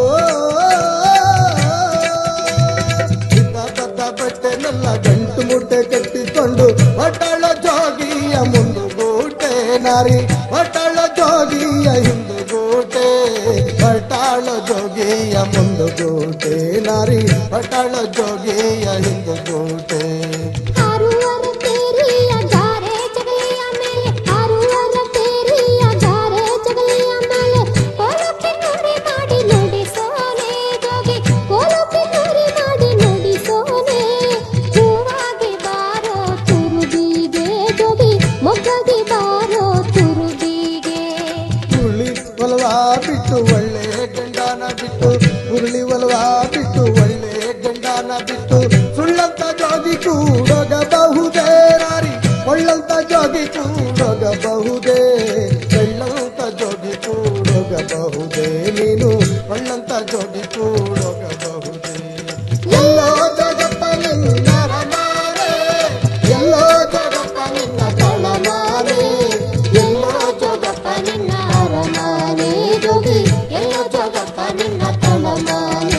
ಇದ್ದ ಬದ್ದ ಬಟ್ಟೆನೆಲ್ಲ ಗಂಟು ಮೂಟೆ ಕಟ್ಟಿಕೊಂಡು ಒಟ್ಟಾಳ ಜೋಗಿಯ ಮುಂದುಗೂಟೆ ನಾರಿ ಒಟ್ಟಾಳ ಜೋಗಿಯ ಹಿಂದುಗೂಟೆ ಒಟ್ಟಾಳ ಜೋಗಿಯ ಮುಂದುಗೂಟೆ ನಾರಿ ಒಟ್ಟಾಳ ಜೋಗಿಯ ಹಿಂದುಗೂಟೆ ಆರೂವರೆ ತೇರಿಯ ಜಾರೆ ಜಗಲಿಯ ಮೇಲೆ ಆರೂವರೆ ತೇರಿಯ ಜಾರೆ ಜಗಲಿಯ ಮೇಲೆ ಕೋಲಕ್ಕೆ ನುಡಿ ಮಾಡಿ ನುಡಿಸೋನೆ ಜೋಗಿ ಕೋಲಕ್ಕೆ ನುಡಿ ಮಾಡಿ ನುಡಿಸೋನೆ ಹೂವಾಗಿ ಬಾರೋ ತುರುಬಿಗೆ ಜೋಗಿ ಮೊಗ್ಗಾಗಿ ಬಾರೋ ತುರುಬಿಗೆ ಉರುಳಿ ಒಲವಾ ಬಿಟ್ಟು ಒಳ್ಳೆ ಗಂಡನ ಬಿಟ್ಟು ಉರುಳಿ ಒಲವಾ ಬಿಟ್ಟು ಒಳ್ಳೆ ಗಂಡನ ಬಿಟ್ಟು ಸುಳ್ಳಂತ ಜೋಗಿ ಕೂಡೋಗಬಹುದೇ ನಾರಿ ಒಳ್ಳಂತ ಜೋಗಿ ಕೂಡೋಗಬಹುದೇ ಒಳ್ಳಂತ ಜೋಗಿ ಕೂಡೋಗಬಹುದೇ ನೀನು ಒಳ್ಳಂತ ಜೋಗಿ ಕೂಡೋಗಬಹುದೇ ಎಲ್ಲೋ ಜಗಪ್ಪ ನಿನ್ನ ರಮಾರೆ ಎಲ್ಲೋ ಜಗಪ್ಪ ನಿನ್ನ ತಳಮಾರೆ ಎಲ್ಲೋ ಜಗಪ್ಪ ನಿನ್ನ ಅರಮಾನೆ ಜೋಗಿ ಎಲ್ಲೋ ಜಗಪ್ಪ ನಿನ್ನ ತಳಮಾನೆ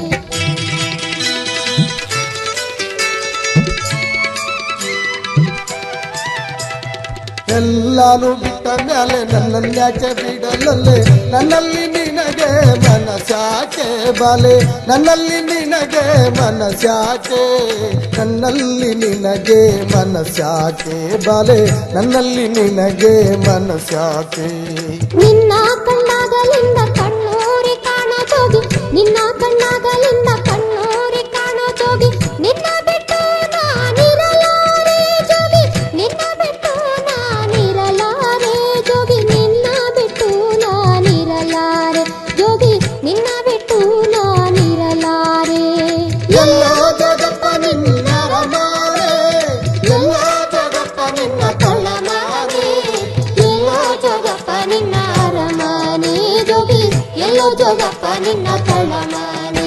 ಎಲ್ಲಾನು ಬಿಟ್ಟ ಮೇಲೆ ನನ್ನನ್ಯಾಕೆ ಬಿಡಲಲ್ಲೇ ನನ್ನಲ್ಲಿ ನಿನಗೆ ಮನಸ್ಯಾಕೆ ಬಾಲೆ ನನ್ನಲ್ಲಿ ನಿನಗೆ ಮನಸ್ಯಾಕೆ ನನ್ನಲ್ಲಿ ನಿನಗೆ ಮನಸ್ಯಾಕೆ ಬಾಲೆ ನನ್ನಲ್ಲಿ ನಿನಗೆ ಮನಸ್ಯಾಕೆ ನಿನ್ನ ಕಣ್ಣಾಗಲಿಂದ ಕಣ್ಣೂರಿ ಕಾಣೋ ಜೋಗಿ ನಿನ್ನ ಕಣ್ಣಾಗಲಿಂದ ಕಣ್ಣೂರಿ ಕಾಣೋ ಜೋಗಿ ನಿನ್ನ ಬಿಟ್ಟು ನಾನಿರಲಾರೆ ಜೋಗಿ ನಿನ್ನ ಬಿಟ್ಟು ನಾನಿರಲಾರೆ ಜೋಗಿ ನಿನ್ನ ಬಿಟ್ಟು ನಾನಿರಲಾರೆ ಜೋಗಿ ನಿನ್ನ ಬಿಟ್ಟು ನಾನಿರಲಾರೆ ಎಲ್ಲೋ ಜಗಪ್ಪ ನಿನ್ನ ರಮಾರೆ ಎಲ್ಲೋ ಜಗಪ್ಪ ನಿನ್ನ ತಳಮಾರೆ ಎಲ್ಲೋ ಜೋಗಪ್ಪ ನಿನ್ನ ಅರಮನೆ ಜೋಗಿ ಎಲ್ಲೋ ಜೋಗಪ್ಪ ನಿನ್ನ ತಳಮನೆ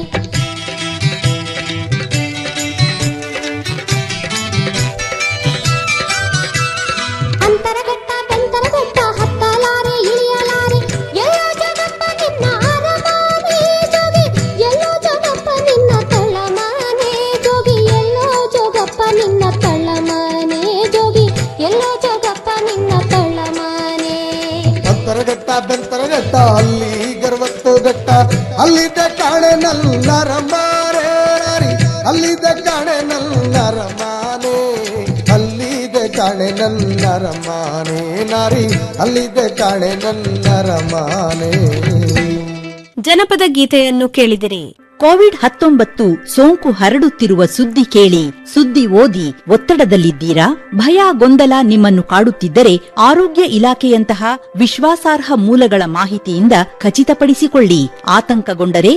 ಅಂತರಘಟ್ಟ ಬೆಂತರಘಟ್ಟ ಹತ್ತಲಾರೆ ಇಳಿಯಲಾರೆ ಎಲ್ಲೋ ಜೋಗಪ್ಪ ನಿನ್ನ ಅರಮನೆ ಜೋಗಿ ಎಲ್ಲೋ ಜೋಗಪ್ಪ ನಿನ್ನ ತಳಮನೆ ಜೋಗಿ ಎಲ್ಲೋ ಜೋಗಪ್ಪ ನಿನ್ನ ತಳಮನೆ ಜೋಗಿ ಎಲ್ಲೋ ಜೋಗಪ್ಪ ನಿನ್ನ ತಳಮನೆ ಅಂತರಘಟ್ಟ ಬೆಂತರಘಟ್ಟ ಅಲ್ಲಿ ಗರ್ವತ್ತು ಘಟ್ಟ ಅಲ್ಲಿದ್ದ ಕಾಣೆ ನಲ್ಲರ ಮಾರೆ ನಾರಿ ಅಲ್ಲಿದ್ದ ಕಾಣೆ ನಲ್ಲರ ಮಾನೆ ಅಲ್ಲಿದೆ ಕಾಣೆ ನನ್ನ ರಮಾನೆ ನಾರಿ ಅಲ್ಲಿದೆ ಕಾಣೆ ನನ್ನ ರಮಾನೆ ಜನಪದ ಗೀತೆಯನ್ನು ಕೇಳಿದಿರಿ ಕೋವಿಡ್ ಹತ್ತೊಂಬತ್ತು ಸೋಂಕು ಹರಡುತ್ತಿರುವ ಸುದ್ದಿ ಕೇಳಿ ಸುದ್ದಿ ಓದಿ ಒತ್ತಡದಲ್ಲಿದ್ದೀರಾ ಭಯ ಗೊಂದಲ ನಿಮ್ಮನ್ನು ಕಾಡುತ್ತಿದ್ದರೆ ಆರೋಗ್ಯ ಇಲಾಖೆಯಂತಹ ವಿಶ್ವಾಸಾರ್ಹ ಮೂಲಗಳ ಮಾಹಿತಿಯಿಂದ ಖಚಿತಪಡಿಸಿಕೊಳ್ಳಿ ಆತಂಕಗೊಂಡರೆ